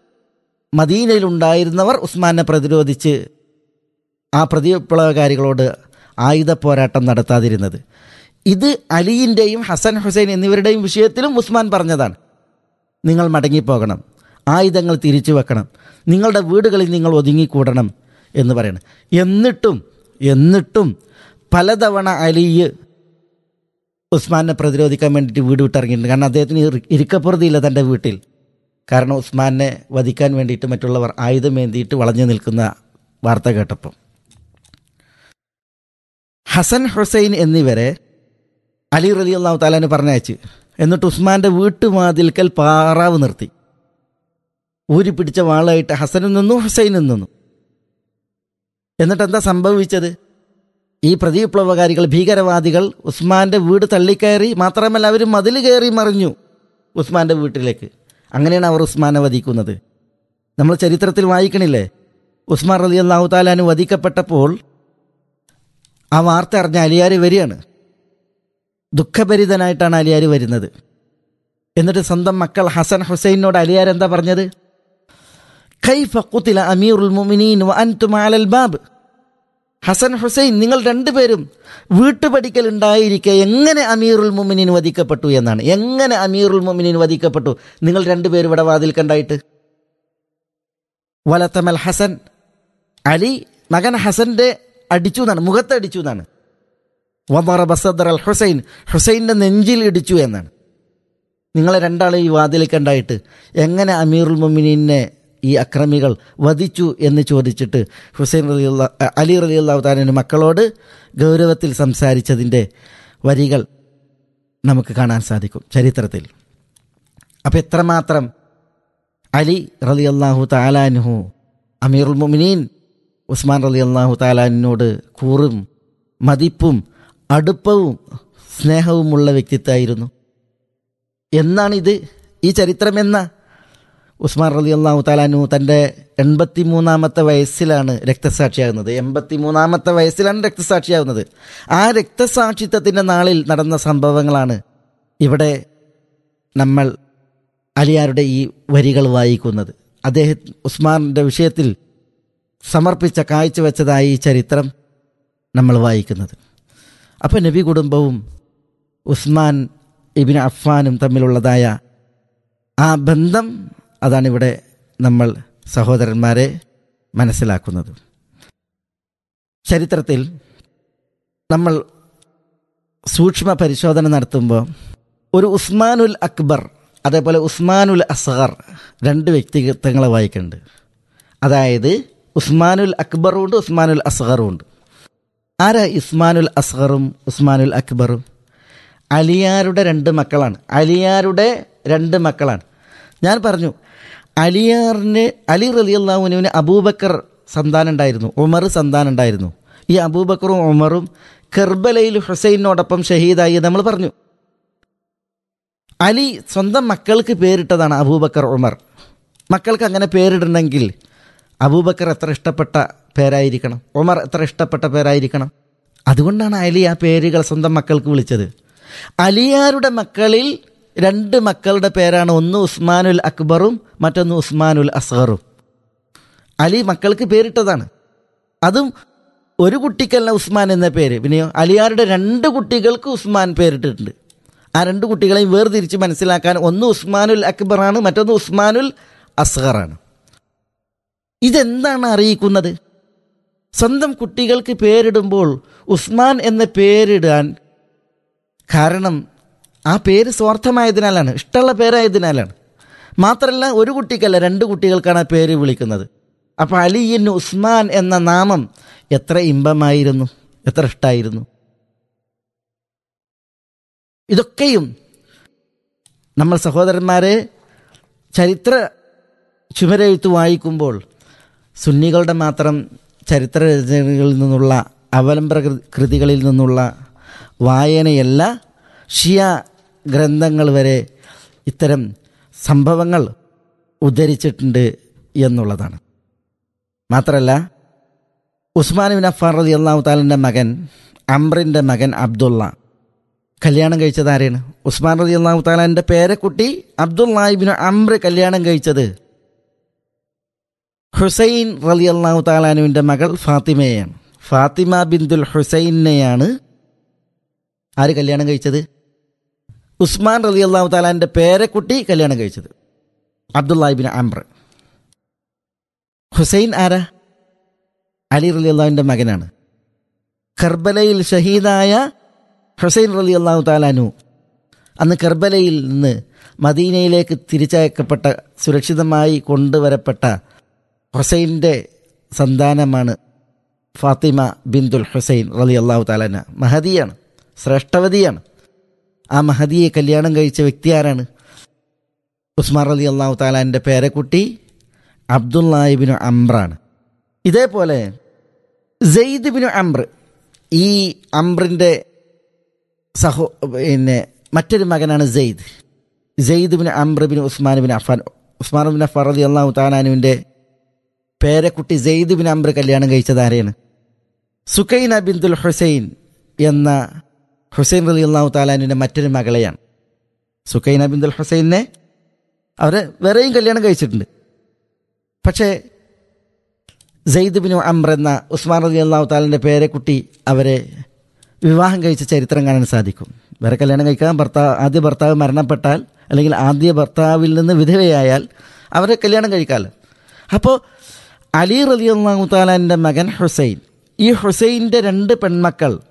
മദീനയിലുണ്ടായിരുന്നവർ ഉസ്മാനെ പ്രതിരോധിച്ച് ആ പ്രതിവിപ്ലവകാരികളോട് ആയുധ പോരാട്ടം നടത്താതിരുന്നത് ഇത് അലിയിൻ്റെയും ഹസൻ ഹുസൈൻ എന്നിവരുടെയും വിഷയത്തിലും ഉസ്മാൻ പറഞ്ഞതാണ് നിങ്ങൾ മടങ്ങിപ്പോകണം ആയുധങ്ങൾ തിരിച്ചു വെക്കണം നിങ്ങളുടെ വീടുകളിൽ നിങ്ങൾ ഒതുങ്ങിക്കൂടണം എന്ന് പറയണം എന്നിട്ടും എന്നിട്ടും പലതവണ അലിയ് ഉസ്മാനെ പ്രതിരോധിക്കാൻ വേണ്ടിയിട്ട് വീട് വിട്ടിറങ്ങിയിട്ടുണ്ട് കാരണം അദ്ദേഹത്തിന് ഇരിക്കപ്പുറതിയില്ല തൻ്റെ വീട്ടിൽ കാരണം ഉസ്മാനെ വധിക്കാൻ വേണ്ടിയിട്ട് മറ്റുള്ളവർ ആയുധമേന്തിയിട്ട് വളഞ്ഞു നിൽക്കുന്ന വാർത്ത കേട്ടപ്പോൾ ഹസൻ ഹുസൈൻ എന്നിവരെ അലി റലി അള്ളാഹു താലാന് പറഞ്ഞയച്ച് എന്നിട്ട് ഉസ്മാന്റെ വീട്ടുവാതിൽക്കൽ പാറാവ് നിർത്തി ഊരി പിടിച്ച വാളായിട്ട് ഹസനും നിന്നു ഹുസൈനും നിന്നു എന്നിട്ട് എന്താ സംഭവിച്ചത് ഈ പ്രതിവിപ്ലവകാരികൾ ഭീകരവാദികൾ ഉസ്മാന്റെ വീട് തള്ളിക്കയറി മാത്രമല്ല അവർ മതിൽ കയറി മറിഞ്ഞു ഉസ്മാന്റെ വീട്ടിലേക്ക് അങ്ങനെയാണ് അവർ ഉസ്മാനെ വധിക്കുന്നത് നമ്മൾ ചരിത്രത്തിൽ വായിക്കണില്ലേ ഉസ്മാൻ റലി അള്ളാഹു താലാന് വധിക്കപ്പെട്ടപ്പോൾ ആ വാർത്ത അറിഞ്ഞ അലിയാർ വരികയാണ് ദുഃഖഭരിതനായിട്ടാണ് അലിയാർ വരുന്നത് എന്നിട്ട് സ്വന്തം മക്കൾ ഹസൻ ഹുസൈനോട് അലിയാർ എന്താ പറഞ്ഞത് കൈഫ ഖുതില അമീറുൽ മുഅ്മിനീൻ വ അൻതും അലൽ ബാബ് ഹസൻ ഹുസൈൻ നിങ്ങൾ രണ്ടുപേരും വീട്ടുപടിക്കൽ ഉണ്ടായിരിക്കെ എങ്ങനെ അമീറുൽ മുമിനീൻ വധിക്കപ്പെട്ടു എന്നാണ് എങ്ങനെ അമീറുൽ മുമിനീൻ വധിക്കപ്പെട്ടു നിങ്ങൾ രണ്ടുപേരും ഇവിടെ വാതിൽ കണ്ടായിട്ട് വലത്തമൽ ഹസൻ അലി മകൻ ഹസന്റെ അടിച്ചു എന്നാണ് മുഖത്തടിച്ചു എന്നാണ് വബറ ബസദർ അൽ ഹുസൈൻ ഹുസൈൻ്റെ നെഞ്ചിൽ ഇടിച്ചു എന്നാണ് നിങ്ങളെ രണ്ടാളെ ഈ വാതിലേക്ക് ഉണ്ടായിട്ട് എങ്ങനെ അമീറുൽ മുമിനീനെ ഈ അക്രമികൾ വധിച്ചു എന്ന് ചോദിച്ചിട്ട് ഹുസൈൻ റലിയുള്ള അലി റലി അള്ളാഹു താലിന് മക്കളോട് ഗൗരവത്തിൽ സംസാരിച്ചതിൻ്റെ വരികൾ നമുക്ക് കാണാൻ സാധിക്കും ചരിത്രത്തിൽ അപ്പം എത്രമാത്രം അലി റലി അള്ളാഹു താലാനുഹു അമീറുൽ മുമിനീൻ ഉസ്മാൻ റലി അള്ളാഹു താലാനിനോട് കൂറും മതിപ്പും അടുപ്പവും സ്നേഹവുമുള്ള വ്യക്തിത്വമായിരുന്നു എന്നാണിത് ഈ ചരിത്രം എന്ന ഉസ്മാൻ റലി അള്ളാഹു താലാനു തൻ്റെ എൺപത്തി മൂന്നാമത്തെ വയസ്സിലാണ് രക്തസാക്ഷിയാകുന്നത് എൺപത്തി മൂന്നാമത്തെ വയസ്സിലാണ് രക്തസാക്ഷിയാകുന്നത് ആ രക്തസാക്ഷിത്വത്തിൻ്റെ നാളിൽ നടന്ന സംഭവങ്ങളാണ് ഇവിടെ നമ്മൾ അലിയാരുടെ ഈ വരികൾ വായിക്കുന്നത് അദ്ദേഹം ഉസ്മാന്റെ വിഷയത്തിൽ സമർപ്പിച്ച കാഴ്ചവെച്ചതായി ഈ ചരിത്രം നമ്മൾ വായിക്കുന്നത് അപ്പോൾ നബി കുടുംബവും ഉസ്മാൻ ഇബിൻ അഫ്ഫാനും തമ്മിലുള്ളതായ ആ ബന്ധം അതാണിവിടെ നമ്മൾ സഹോദരന്മാരെ മനസ്സിലാക്കുന്നത് ചരിത്രത്തിൽ നമ്മൾ സൂക്ഷ്മ പരിശോധന നടത്തുമ്പോൾ ഒരു ഉസ്മാനുൽ അക്ബർ അതേപോലെ ഉസ്മാനുൽ അസ്ഗർ രണ്ട് വ്യക്തിത്വങ്ങളെ വായിക്കുന്നുണ്ട് അതായത് ഉസ്മാനുൽ അക്ബറും ഉണ്ട് ഉസ്മാനുൽ അസ്ഗറും ഉണ്ട് ആരാ ഇസ്മാനുൽ അസ്ഗറും ഉസ്മാനുൽ അക്ബറും അലിയാരുടെ രണ്ട് മക്കളാണ് അലിയാരുടെ രണ്ട് മക്കളാണ് ഞാൻ പറഞ്ഞു അലിയാറിന് അലി റലിയല്ലാഹുനുവിന് അബൂബക്കർ സന്താനം ഉണ്ടായിരുന്നു ഉമർ സന്താനം ഉണ്ടായിരുന്നു ഈ അബൂബക്കറും ഉമറും കെർബലയിൽ ഹുസൈനോടൊപ്പം ഷഹീദായി എന്ന് നമ്മൾ പറഞ്ഞു അലി സ്വന്തം മക്കൾക്ക് പേരിട്ടതാണ് അബൂബക്കർ ഉമർ മക്കൾക്ക് അങ്ങനെ പേരിടണമെങ്കിൽ അബൂബക്കർ എത്ര ഇഷ്ടപ്പെട്ട പേരായിരിക്കണം ഉമർ എത്ര ഇഷ്ടപ്പെട്ട പേരായിരിക്കണം അതുകൊണ്ടാണ് അലി ആ പേരുകൾ സ്വന്തം മക്കൾക്ക് വിളിച്ചത് അലിയാരുടെ മക്കളിൽ രണ്ട് മക്കളുടെ പേരാണ് ഒന്ന് ഉസ്മാനുൽ അക്ബറും മറ്റൊന്ന് ഉസ്മാനുൽ അസ്ഗറും അലി മക്കൾക്ക് പേരിട്ടതാണ് അതും ഒരു കുട്ടിക്കല്ല ഉസ്മാൻ എന്ന പേര് പിന്നെയോ അലിയാരുടെ രണ്ട് കുട്ടികൾക്ക് ഉസ്മാൻ പേരിട്ടിട്ടുണ്ട് ആ രണ്ട് കുട്ടികളെയും വേർതിരിച്ച് മനസ്സിലാക്കാൻ ഒന്ന് ഉസ്മാനുൽ അക്ബറാണ് മറ്റൊന്ന് ഉസ്മാനുൽ അസ്ഗറാണ് ഇതെന്താണ് അറിയിക്കുന്നത് സ്വന്തം കുട്ടികൾക്ക് പേരിടുമ്പോൾ ഉസ്മാൻ എന്ന പേരിടാൻ കാരണം ആ പേര് സ്വാർത്ഥമായതിനാലാണ് ഇഷ്ടമുള്ള പേരായതിനാലാണ് മാത്രമല്ല ഒരു കുട്ടിക്കല്ല രണ്ട് കുട്ടികൾക്കാണ് ആ പേര് വിളിക്കുന്നത് അപ്പോൾ അലിയിൻ ഉസ്മാൻ എന്ന നാമം എത്ര ഇമ്പമായിരുന്നു എത്ര ഇഷ്ടമായിരുന്നു ഇതൊക്കെയും നമ്മൾ സഹോദരന്മാരെ ചരിത്ര ചുമരെഴുത്ത് വായിക്കുമ്പോൾ സുന്നികളുടെ മാത്രം ചരിത്ര രചനകളിൽ നിന്നുള്ള അവലംബ കൃതികളിൽ നിന്നുള്ള വായനയല്ല ഷിയ ഗ്രന്ഥങ്ങൾ വരെ ഇത്തരം സംഭവങ്ങൾ ഉദ്ധരിച്ചിട്ടുണ്ട് എന്നുള്ളതാണ് മാത്രമല്ല ഉസ്മാൻ ബിൻ അഫാർ റതി അള്ളാഹു താലിൻ്റെ മകൻ അംറിൻ്റെ മകൻ അബ്ദുള്ള കല്യാണം കഴിച്ചത് ആരെയാണ് ഉസ്മാൻ റതി അള്ളാഹു താലാൻ്റെ പേരക്കുട്ടി അബ്ദുല്ലാഹിബിന് അംറ് കല്യാണം കഴിച്ചത് ഹുസൈൻ റലി അള്ളാഹു താലാനുവിൻ്റെ മകൾ ഫാത്തിമയാണ് ഫാത്തിമ ബിന്ദുൽ ഹുസൈനെയാണ് ആര് കല്യാണം കഴിച്ചത് ഉസ്മാൻ റലി അള്ളാഹു താലാൻ്റെ പേരക്കുട്ടി കല്യാണം കഴിച്ചത് അബ്ദുല്ലാഹിബിൻ അംർ ഹുസൈൻ ആരാ അലി റലി അള്ളാഹുവിൻ്റെ മകനാണ് കർബലയിൽ ഷഹീദായ ഹുസൈൻ റലി അള്ളാഹു താലാനു അന്ന് കർബലയിൽ നിന്ന് മദീനയിലേക്ക് തിരിച്ചയക്കപ്പെട്ട സുരക്ഷിതമായി കൊണ്ടുവരപ്പെട്ട ഹുസൈൻ്റെ സന്താനമാണ് ഫാത്തിമ ബിന്ദുൽ ഹുസൈൻ റലി അള്ളാഹു താലാന മഹദിയാണ് ശ്രേഷ്ഠവതിയാണ് ആ മഹദിയെ കല്യാണം കഴിച്ച വ്യക്തി ആരാണ് ഉസ്മാൻ റലി അള്ളാഹു താലാൻ്റെ പേരക്കുട്ടി അബ്ദുല്ലാഹിബിനു അംറാണ് ഇതേപോലെ സെയ്ദ് ബിനു അംർ ഈ അംറിൻ്റെ സഹോ പിന്നെ മറ്റൊരു മകനാണ് സെയ്ദ് സെയ്ദ് ബിൻ അംർ ബിൻ ഉസ്മാൻ ബിൻ അഫാൻ ഉസ്മാൻ ബിൻ അഫാൻ റലി അള്ളാഹു താലാനുവിൻ്റെ പേരക്കുട്ടി സെയ്ദ് ബിൻ അംർ കല്യാണം കഴിച്ചത് ആരെയാണ് സുക്കൈന ബിന്ദുൽ ഹുസൈൻ എന്ന ഹുസൈൻ റലി അള്ളാഹു താലാനുവിൻ്റെ മറ്റൊരു മകളെയാണ് സുക്കൈന ബിന്ദുൽ ഹുസൈനെ അവരെ വേറെയും കല്യാണം കഴിച്ചിട്ടുണ്ട് പക്ഷേ സെയ്ദ് ബിൻ അംർ എന്ന ഉസ്മാൻ റലി അള്ളാഹു താലിൻ്റെ പേരക്കുട്ടി അവരെ വിവാഹം കഴിച്ച ചരിത്രം കാണാൻ സാധിക്കും വേറെ കല്യാണം കഴിക്കാൻ ഭർത്താവ് ആദ്യ ഭർത്താവ് മരണപ്പെട്ടാൽ അല്ലെങ്കിൽ ആദ്യ ഭർത്താവിൽ നിന്ന് വിധവയായാൽ അവരെ കല്യാണം കഴിക്കാമല്ലോ അപ്പോൾ അലി റലി അള്ളാഹു താലാൻ്റെ മകൻ ഹുസൈൻ ഈ ഹുസൈൻ്റെ രണ്ട് പെൺമക്കൾ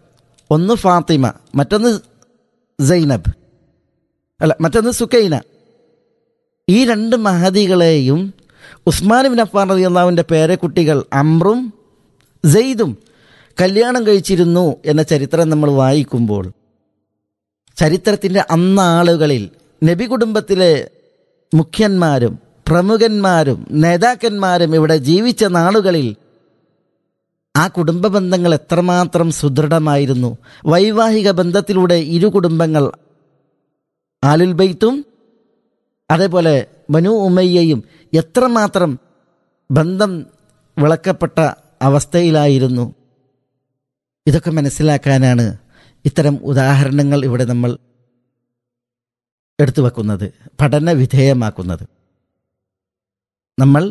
ഒന്ന് ഫാത്തിമ മറ്റൊന്ന് സൈനബ് അല്ല മറ്റൊന്ന് സുക്കൈന ഈ രണ്ട് മഹദികളെയും ഉസ്മാൻ ബിൻ അഫ്ഫാൻ റതി അള്ളാഹുവിൻ്റെ പേരക്കുട്ടികൾ അമ്രും സെയ്ദും കല്യാണം കഴിച്ചിരുന്നു എന്ന ചരിത്രം നമ്മൾ വായിക്കുമ്പോൾ ചരിത്രത്തിൻ്റെ അന്നാളുകളിൽ നബി കുടുംബത്തിലെ മുഖ്യന്മാരും പ്രമുഖന്മാരും നേതാക്കന്മാരും ഇവിടെ ജീവിച്ച നാളുകളിൽ ആ കുടുംബ ബന്ധങ്ങൾ എത്രമാത്രം സുദൃഢമായിരുന്നു വൈവാഹിക ബന്ധത്തിലൂടെ ഇരു കുടുംബങ്ങൾ ആലുൽ ബൈത്തും അതേപോലെ ബനു ഉമയ്യയും എത്രമാത്രം ബന്ധം വിളക്കപ്പെട്ട അവസ്ഥയിലായിരുന്നു ഇതൊക്കെ മനസ്സിലാക്കാനാണ് ഇത്തരം ഉദാഹരണങ്ങൾ ഇവിടെ നമ്മൾ എടുത്തു വെക്കുന്നത് പഠന വിധേയമാക്കുന്നത് നമ്മൾ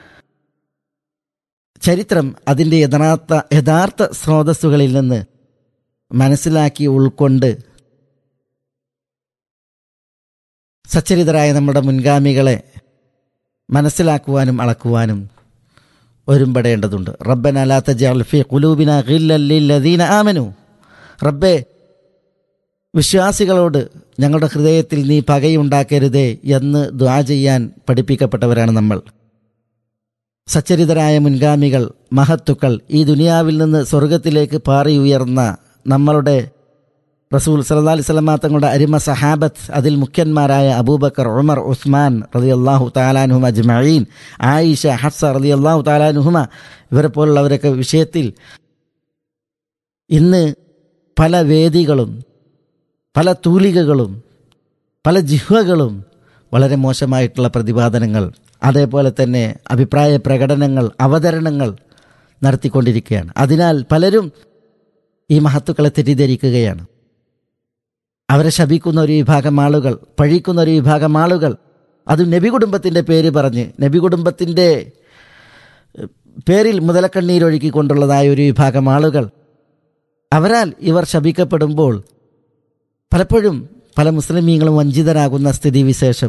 ചരിത്രം അതിൻ്റെ യഥാർത്ഥ യഥാർത്ഥ സ്രോതസ്സുകളിൽ നിന്ന് മനസ്സിലാക്കി ഉൾക്കൊണ്ട് സച്ചരിതരായ നമ്മുടെ മുൻഗാമികളെ മനസ്സിലാക്കുവാനും അളക്കുവാനും ഒരുമ്പെടേണ്ടതുണ്ട് റബ്ബന ലാ തജഅൽ ഫീ ഖുലൂബിന ഗില്ലൽ ലില്ലദീന ആമനു റബ്ബേ വിശ്വാസികളോട് ഞങ്ങളുടെ ഹൃദയത്തിൽ നീ പകയുണ്ടാക്കരുതേ എന്ന് ദ്വാ ചെയ്യാൻ പഠിപ്പിക്കപ്പെട്ടവരാണ് നമ്മൾ സച്ചരിതരായ മുൻഗാമികൾ മഹത്തുക്കൾ ഈ ദുനിയാവിൽ നിന്ന് സ്വർഗത്തിലേക്ക് പാറി ഉയർന്ന നമ്മളുടെ റസൂൽ സല്ലാ അലൈഹി സ്വലമാ തങ്ങളുടെ അരിമ സഹാബത്ത് അതിൽ മുഖ്യന്മാരായ അബൂബക്കർ ഉമർ ഉസ്മാൻ റതി അള്ളാഹു താലാനുഹുമ അജ്മഈൻ ആയിഷ ഹഫ്സ റതി അള്ളാഹു താലാനുഹുമ ഇവരെ പോലുള്ളവരൊക്കെ വിഷയത്തിൽ ഇന്ന് പല വേദികളും പല തൂലികകളും പല ജിഹ്വകളും വളരെ മോശമായിട്ടുള്ള പ്രതിപാദനങ്ങൾ അതേപോലെ തന്നെ അഭിപ്രായ പ്രകടനങ്ങൾ അവതരണങ്ങൾ നടത്തിക്കൊണ്ടിരിക്കുകയാണ് അതിനാൽ പലരും ഈ മഹത്തുക്കളെ തെറ്റിദ്ധരിക്കുകയാണ് അവരെ ശപിക്കുന്ന ഒരു വിഭാഗം ആളുകൾ പഴിക്കുന്ന ഒരു വിഭാഗം ആളുകൾ അത് നബി കുടുംബത്തിൻ്റെ പേര് പറഞ്ഞ് നബി കുടുംബത്തിൻ്റെ പേരിൽ മുതലക്കണ്ണീരൊഴുക്കിക്കൊണ്ടുള്ളതായ ഒരു വിഭാഗം ആളുകൾ അവരാൽ ഇവർ ശപിക്കപ്പെടുമ്പോൾ പലപ്പോഴും പല മുസ്ലിമീങ്ങളും വഞ്ചിതരാകുന്ന സ്ഥിതിവിശേഷം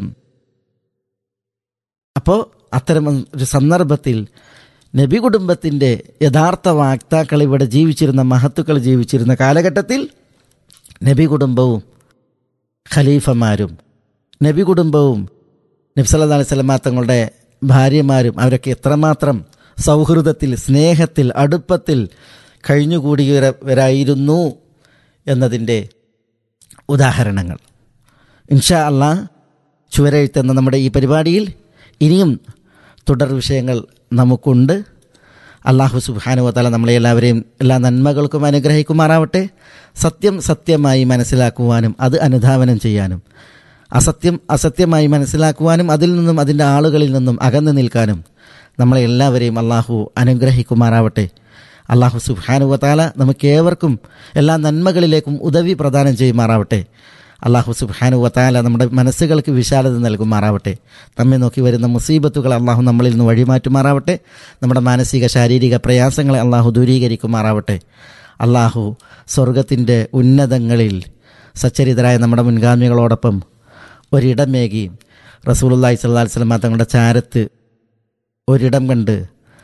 അപ്പോൾ അത്തരം ഒരു സന്ദർഭത്തിൽ നബി കുടുംബത്തിൻ്റെ യഥാർത്ഥ വാക്താക്കൾ ഇവിടെ ജീവിച്ചിരുന്ന മഹത്തുക്കൾ ജീവിച്ചിരുന്ന കാലഘട്ടത്തിൽ നബി കുടുംബവും ഖലീഫമാരും നബി കുടുംബവും നബ്സല്ലാ അലൈഹി സ്വലമാ തങ്ങളുടെ ഭാര്യമാരും അവരൊക്കെ എത്രമാത്രം സൗഹൃദത്തിൽ സ്നേഹത്തിൽ അടുപ്പത്തിൽ കഴിഞ്ഞുകൂടിയവരായിരുന്നു എന്നതിൻ്റെ ഉദാഹരണങ്ങൾ ഇൻഷാ അള്ളാ ചുവരെഴുത്തെന്ന നമ്മുടെ ഈ പരിപാടിയിൽ ഇനിയും തുടർ വിഷയങ്ങൾ നമുക്കുണ്ട് അള്ളാഹു സുബാനുവതല നമ്മളെ എല്ലാവരെയും എല്ലാ നന്മകൾക്കും അനുഗ്രഹിക്കുമാറാവട്ടെ സത്യം സത്യമായി മനസ്സിലാക്കുവാനും അത് അനുധാവനം ചെയ്യാനും അസത്യം അസത്യമായി മനസ്സിലാക്കുവാനും അതിൽ നിന്നും അതിൻ്റെ ആളുകളിൽ നിന്നും അകന്നു നിൽക്കാനും നമ്മളെ എല്ലാവരെയും അള്ളാഹു അനുഗ്രഹിക്കുമാറാവട്ടെ അള്ളാഹു സുബാനുവതാല നമുക്ക് ഏവർക്കും എല്ലാ നന്മകളിലേക്കും ഉദവി പ്രദാനം ചെയ്യുമാറാവട്ടെ അള്ളാഹു സുബാനു വത്താല നമ്മുടെ മനസ്സുകൾക്ക് വിശാലത നൽകുമാറാവട്ടെ നമ്മെ നോക്കി വരുന്ന മുസീബത്തുകൾ അള്ളാഹു നമ്മളിൽ നിന്ന് വഴിമാറ്റുമാറാവട്ടെ നമ്മുടെ മാനസിക ശാരീരിക പ്രയാസങ്ങളെ അള്ളാഹു ദൂരീകരിക്കുമാറാവട്ടെ അള്ളാഹു സ്വർഗത്തിൻ്റെ ഉന്നതങ്ങളിൽ സച്ചരിതരായ നമ്മുടെ മുൻഗാമികളോടൊപ്പം ഒരിടമേകി റസൂലുല്ലാഹി സ്വല്ലാ വസ്ലമ തങ്ങളുടെ ചാരത്ത് ഒരിടം കണ്ട്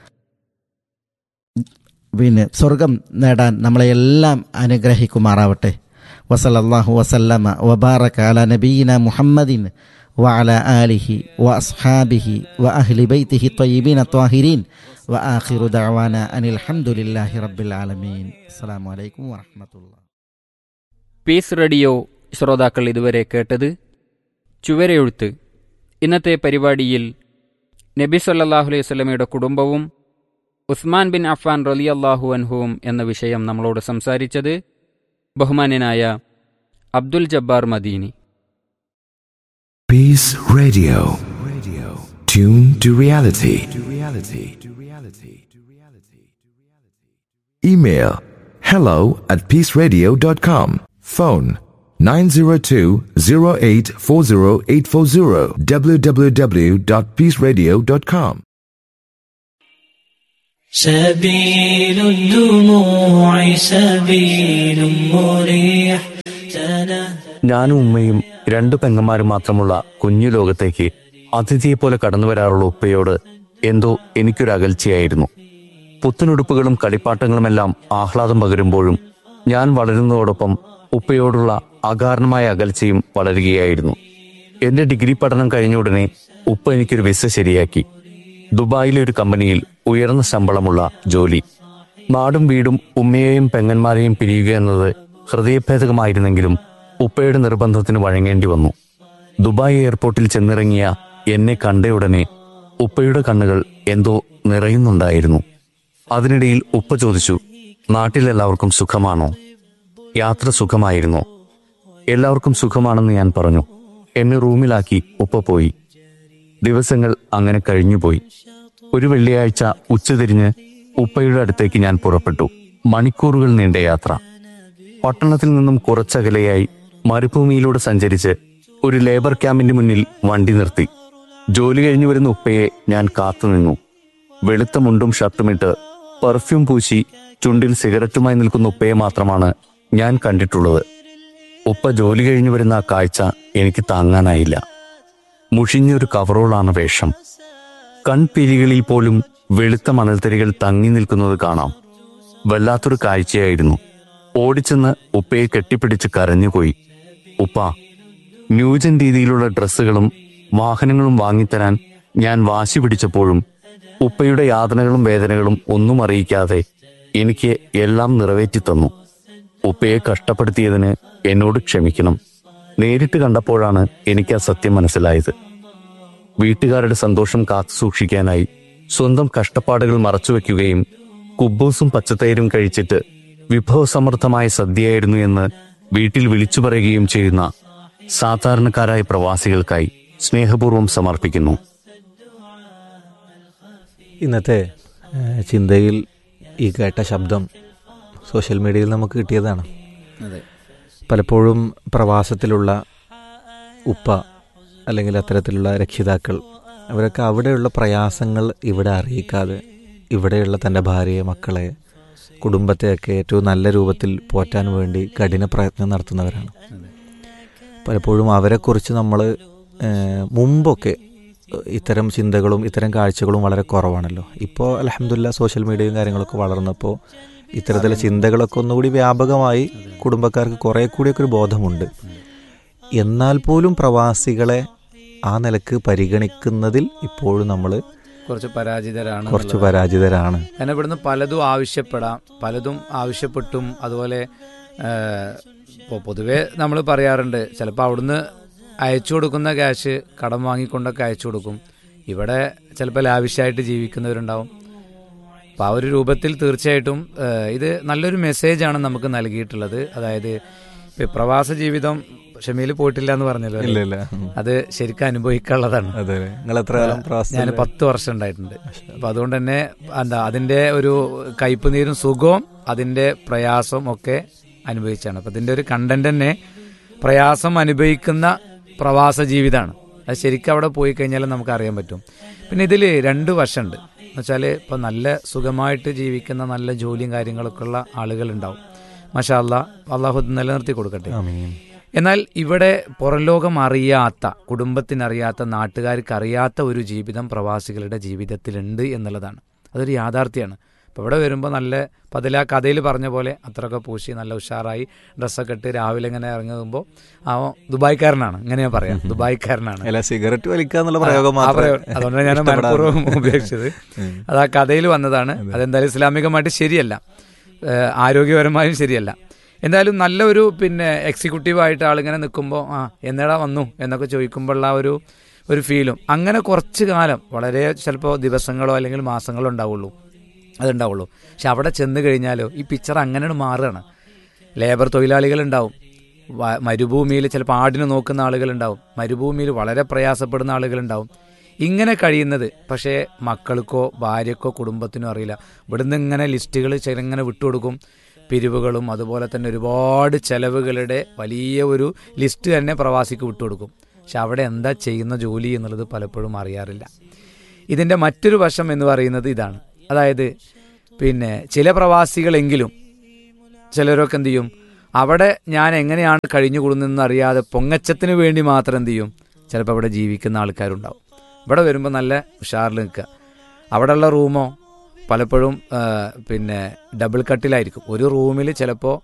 പിന്നെ സ്വർഗം നേടാൻ നമ്മളെയെല്ലാം അനുഗ്രഹിക്കുമാറാവട്ടെ വസലല്ലാഹു വസല്ലമ വബാറക അല നബീന മുഹമ്മദിൻ وعلى آله وأصحابه وأهل بيته الطيبين الطاهرين وآخر دعوانا أن الحمد لله رب العالمين السلام عليكم ورحمة الله പീസ് റേഡിയോ ശ്രോതാക്കൾ ഇതുവരെ കേട്ടത് ചുവരെഴുത്ത് ഇന്നത്തെ പരിപാടിയിൽ നബി സല്ലാഹു അലൈഹി സ്വലമയുടെ കുടുംബവും ഉസ്മാൻ ബിൻ അഫാൻ റലിയല്ലാഹു അൻഹുവും എന്ന വിഷയം നമ്മളോട് സംസാരിച്ചത് ബഹുമാന്യനായ Abdul Jabbar Madeeni Peace Radio. Radio. Tune to reality. To reality. To reality. To reality. Email hello at peaceradio.com. Phone 902-0840840 www.peaceradio.com. سبيل الدموع سبيل مريح تنهى ഞാനും ഉമ്മയും രണ്ടു പെങ്ങന്മാരും മാത്രമുള്ള കുഞ്ഞു ലോകത്തേക്ക് അതിഥിയെപ്പോലെ കടന്നു വരാറുള്ള ഉപ്പയോട് എന്തോ എനിക്കൊരു അകൽച്ചയായിരുന്നു പുത്തനുടുപ്പുകളും കളിപ്പാട്ടങ്ങളുമെല്ലാം ആഹ്ലാദം പകരുമ്പോഴും ഞാൻ വളരുന്നതോടൊപ്പം ഉപ്പയോടുള്ള അകാരണമായ അകൽച്ചയും വളരുകയായിരുന്നു എന്റെ ഡിഗ്രി പഠനം കഴിഞ്ഞ ഉടനെ ഉപ്പ എനിക്കൊരു വിസ ശരിയാക്കി ദുബായിലെ ഒരു കമ്പനിയിൽ ഉയർന്ന ശമ്പളമുള്ള ജോലി നാടും വീടും ഉമ്മയെയും പെങ്ങന്മാരെയും പിരിയുക എന്നത് ഹൃദയഭേദകമായിരുന്നെങ്കിലും ഉപ്പയുടെ നിർബന്ധത്തിന് വഴങ്ങേണ്ടി വന്നു ദുബായ് എയർപോർട്ടിൽ ചെന്നിറങ്ങിയ എന്നെ കണ്ടയുടനെ ഉപ്പയുടെ കണ്ണുകൾ എന്തോ നിറയുന്നുണ്ടായിരുന്നു അതിനിടയിൽ ഉപ്പ ചോദിച്ചു നാട്ടിലെല്ലാവർക്കും സുഖമാണോ യാത്ര സുഖമായിരുന്നോ എല്ലാവർക്കും സുഖമാണെന്ന് ഞാൻ പറഞ്ഞു എന്നെ റൂമിലാക്കി ഉപ്പ പോയി ദിവസങ്ങൾ അങ്ങനെ കഴിഞ്ഞുപോയി ഒരു വെള്ളിയാഴ്ച ഉച്ചതിരിഞ്ഞ് ഉപ്പയുടെ അടുത്തേക്ക് ഞാൻ പുറപ്പെട്ടു മണിക്കൂറുകൾ നീണ്ട യാത്ര പട്ടണത്തിൽ നിന്നും കുറച്ചകലെയായി മരുഭൂമിയിലൂടെ സഞ്ചരിച്ച് ഒരു ലേബർ ക്യാമ്പിന്റെ മുന്നിൽ വണ്ടി നിർത്തി ജോലി കഴിഞ്ഞു വരുന്ന ഉപ്പയെ ഞാൻ കാത്തുനിന്നു വെളുത്ത മുണ്ടും ഷർട്ടുമിട്ട് പെർഫ്യൂം പൂശി ചുണ്ടിൽ സിഗരറ്റുമായി നിൽക്കുന്ന ഉപ്പയെ മാത്രമാണ് ഞാൻ കണ്ടിട്ടുള്ളത് ഉപ്പ ജോലി കഴിഞ്ഞു വരുന്ന ആ കാഴ്ച എനിക്ക് താങ്ങാനായില്ല മുഷിഞ്ഞൊരു കവറോളാണ് വേഷം കൺപിരികളിൽ പോലും വെളുത്ത മണൽത്തരികൾ തങ്ങി നിൽക്കുന്നത് കാണാം വല്ലാത്തൊരു കാഴ്ചയായിരുന്നു ഓടിച്ചെന്ന് ഉപ്പയെ കെട്ടിപ്പിടിച്ച് കരഞ്ഞുപോയി ഉപ്പ ന്യൂജൻ രീതിയിലുള്ള ഡ്രസ്സുകളും വാഹനങ്ങളും വാങ്ങിത്തരാൻ ഞാൻ വാശി പിടിച്ചപ്പോഴും ഉപ്പയുടെ യാതനകളും വേദനകളും ഒന്നും അറിയിക്കാതെ എനിക്ക് എല്ലാം നിറവേറ്റി തന്നു ഉപ്പയെ കഷ്ടപ്പെടുത്തിയതിന് എന്നോട് ക്ഷമിക്കണം നേരിട്ട് കണ്ടപ്പോഴാണ് എനിക്ക് ആ സത്യം മനസ്സിലായത് വീട്ടുകാരുടെ സന്തോഷം കാത്തു സൂക്ഷിക്കാനായി സ്വന്തം കഷ്ടപ്പാടുകൾ മറച്ചുവെക്കുകയും കുബൂസും പച്ചത്തൈരും കഴിച്ചിട്ട് വിഭവസമൃദ്ധമായ സദ്യയായിരുന്നു എന്ന് വീട്ടിൽ വിളിച്ചു പറയുകയും ചെയ്യുന്ന സാധാരണക്കാരായ പ്രവാസികൾക്കായി സ്നേഹപൂർവ്വം സമർപ്പിക്കുന്നു ഇന്നത്തെ ഏഹ്, ചിന്തയിൽ ഈ കേട്ട ശബ്ദം സോഷ്യൽ മീഡിയയിൽ നമുക്ക് കിട്ടിയതാണ് അതെ പലപ്പോഴും പ്രവാസത്തിലുള്ള ഉപ്പ അല്ലെങ്കിൽ അത്തരത്തിലുള്ള രക്ഷിതാക്കൾ അവരൊക്കെ അവിടെയുള്ള പ്രയാസങ്ങൾ ഇവിടെ അറിയിക്കാതെ ഇവിടെയുള്ള തൻ്റെ ഭാര്യയെ മക്കളെ കുടുംബത്തെയൊക്കെ ഏറ്റവും നല്ല രൂപത്തിൽ പോറ്റാൻ വേണ്ടി കഠിന പ്രയത്നം നടത്തുന്നവരാണ് പലപ്പോഴും അവരെക്കുറിച്ച് നമ്മൾ മുമ്പൊക്കെ ഏഹ്, ഇത്തരം ചിന്തകളും ഇത്തരം കാഴ്ചകളും വളരെ കുറവാണല്ലോ ഇപ്പോൾ അലഹമില്ല സോഷ്യൽ മീഡിയയും കാര്യങ്ങളൊക്കെ വളർന്നപ്പോൾ ഇത്തരത്തിലെ ചിന്തകളൊക്കെ ഒന്നുകൂടി വ്യാപകമായി കുടുംബക്കാർക്ക് കുറേ കൂടിയൊക്കെ ഒരു ബോധമുണ്ട് എന്നാൽ പോലും പ്രവാസികളെ ആ നിലക്ക് പരിഗണിക്കുന്നതിൽ ഇപ്പോഴും നമ്മൾ കുറച്ച് പരാജിതരാണ് കുറച്ച് എന്നുള്ളതാണ്. പരാജിതരാണ് കാരണം ഇവിടുന്ന് പലതും ആവശ്യപ്പെടാം പലതും ആവശ്യപ്പെട്ടും അതുപോലെ ഇപ്പോൾ പൊതുവെ നമ്മൾ പറയാറുണ്ട് ചിലപ്പോൾ അവിടുന്ന് അയച്ചു കൊടുക്കുന്ന ക്യാഷ് കടം വാങ്ങിക്കൊണ്ടൊക്കെ അയച്ചു കൊടുക്കും ഇവിടെ ചിലപ്പോൾ ലാവിഷായിട്ട് ജീവിക്കുന്നവരുണ്ടാവും അപ്പോൾ ആ ഒരു രൂപത്തിൽ തീർച്ചയായിട്ടും ഏഹ്, ഇത് നല്ലൊരു മെസ്സേജാണ് നമുക്ക് നൽകിയിട്ടുള്ളത് അതായത് ഇപ്പൊ പ്രവാസ ജീവിതം ഷമീൽ പോയിട്ടില്ല എന്ന് പറഞ്ഞല്ലോ ഇല്ല അല്ലേ? ഇല്ല ഉം. അത് ശരിക്കും അനുഭവിക്കാനുള്ളതാണ് അതെ നിങ്ങൾ എത്ര കാലം പ്രവാസത്തിൽ ഞാൻ പത്ത് വർഷം ഉണ്ടായിട്ടുണ്ട് അപ്പൊ അതുകൊണ്ട് തന്നെ എന്താ അതിന്റെ ഒരു കയ്പ് നീരും സുഖവും അതിന്റെ പ്രയാസവും ഒക്കെ അനുഭവിച്ചാണ് അപ്പൊ ഇതിന്റെ ഒരു കണ്ടന്റ് തന്നെ പ്രയാസം അനുഭവിക്കുന്ന പ്രവാസ ജീവിതമാണ് അത് ശരിക്കും അവിടെ പോയി കഴിഞ്ഞാൽ നമുക്ക് അറിയാൻ പറ്റും പിന്നെ ഇതിൽ രണ്ട് വശമുണ്ട് എന്നുവെച്ചാൽ ഇപ്പൊ നല്ല സുഖമായിട്ട് ജീവിക്കുന്ന നല്ല ജോലിയും കാര്യങ്ങളൊക്കെ ഉള്ള ആളുകളുണ്ടാവും മഷാ അല്ലാ അള്ളാഹു നിലനിർത്തി കൊടുക്കട്ടെ ആമീൻ. എന്നാൽ ഇവിടെ പുറംലോകം അറിയാത്ത കുടുംബത്തിനറിയാത്ത നാട്ടുകാർക്ക് അറിയാത്ത ഒരു ജീവിതം പ്രവാസികളുടെ ജീവിതത്തിലുണ്ട് എന്നുള്ളതാണ് അതൊരു യാഥാർത്ഥ്യമാണ് അപ്പോൾ ഇവിടെ വരുമ്പോൾ നല്ല പതില കഥയിൽ പറഞ്ഞ പോലെ അത്രയൊക്കെ പൂശി നല്ല ഉഷാറായി ഡ്രസ്സൊക്കെ ഇട്ട് രാവിലെ ഇങ്ങനെ ഇറങ്ങുമ്പോൾ ആ ദുബായ്ക്കാരനാണ് ഇങ്ങനെ ഞാൻ പറയാം ദുബായ്ക്കാരനാണ് അല്ല സിഗരറ്റ് വലിക്കുക എന്നുള്ള പ്രയോഗം ആ മാത്രമേ പ്രയോഗം. അതുകൊണ്ടാണ് ഞാൻ മനഃപൂർവ്വം ഉപയോഗിച്ചത് അത് ആ കഥയിൽ വന്നതാണ് അതെന്തായാലും ഇസ്ലാമികമായിട്ട് ശരിയല്ല ഏഹ് ആരോഗ്യപരമായും ശരിയല്ല എന്തായാലും നല്ലൊരു പിന്നെ എക്സിക്യൂട്ടീവായിട്ട് ആളിങ്ങനെ നിൽക്കുമ്പോൾ ആ എന്നടാ വന്നു എന്നൊക്കെ ചോദിക്കുമ്പോഴുള്ള ആ ഒരു ഒരു ഫീലും അങ്ങനെ കുറച്ച് കാലം വളരെ ചിലപ്പോൾ ദിവസങ്ങളോ അല്ലെങ്കിൽ മാസങ്ങളോ ഉണ്ടാവുള്ളൂ അതുണ്ടാവുള്ളൂ പക്ഷെ അവിടെ ചെന്ന് കഴിഞ്ഞാലോ ഈ പിക്ചർ അങ്ങനെ മാറുകയാണ് ലേബർ തൊഴിലാളികളുണ്ടാവും വ- മരുഭൂമിയിൽ ചിലപ്പോൾ ആടിനെ നോക്കുന്ന ആളുകളുണ്ടാവും മരുഭൂമിയിൽ വളരെ പ്രയാസപ്പെടുന്ന ആളുകളുണ്ടാവും ഇങ്ങനെ പക്ഷേ മക്കൾക്കോ ഭാര്യക്കോ കുടുംബത്തിനോ അറിയില്ല ഇവിടുന്ന് ഇങ്ങനെ ലിസ്റ്റുകൾ ചെറുങ്ങനെ വിട്ടുകൊടുക്കും പിരിവുകളും അതുപോലെ തന്നെ ഒരുപാട് ചെലവുകളുടെ വലിയ ഒരു ലിസ്റ്റ് തന്നെ പ്രവാസിക്ക് വിട്ടുകൊടുക്കും പക്ഷെ അവിടെ എന്താ ചെയ്യുന്ന ജോലി എന്നുള്ളത് പലപ്പോഴും അറിയാറില്ല ഇതിൻ്റെ മറ്റൊരു വശം എന്ന് പറയുന്നത് ഇതാണ് അതായത് പിന്നെ ചില പ്രവാസികളെങ്കിലും ചിലരൊക്കെ എന്ത് ചെയ്യും അവിടെ ഞാൻ എങ്ങനെയാണ് കഴിഞ്ഞുകൂടുന്നതെന്ന് അറിയാതെ പൊങ്ങച്ചത്തിന് വേണ്ടി മാത്രം എന്ത് ചെയ്യും ചിലപ്പോൾ അവിടെ ജീവിക്കുന്ന ആൾക്കാരുണ്ടാവും ഇവിടെ വരുമ്പോൾ നല്ല ഉഷാറിൽ നിൽക്കുക അവിടെയുള്ള റൂമോ പലപ്പോഴും ആ, പിന്നെ ഡബിൾ കട്ടിലായിരിക്കും ഒരു റൂമിൽ ചിലപ്പോൾ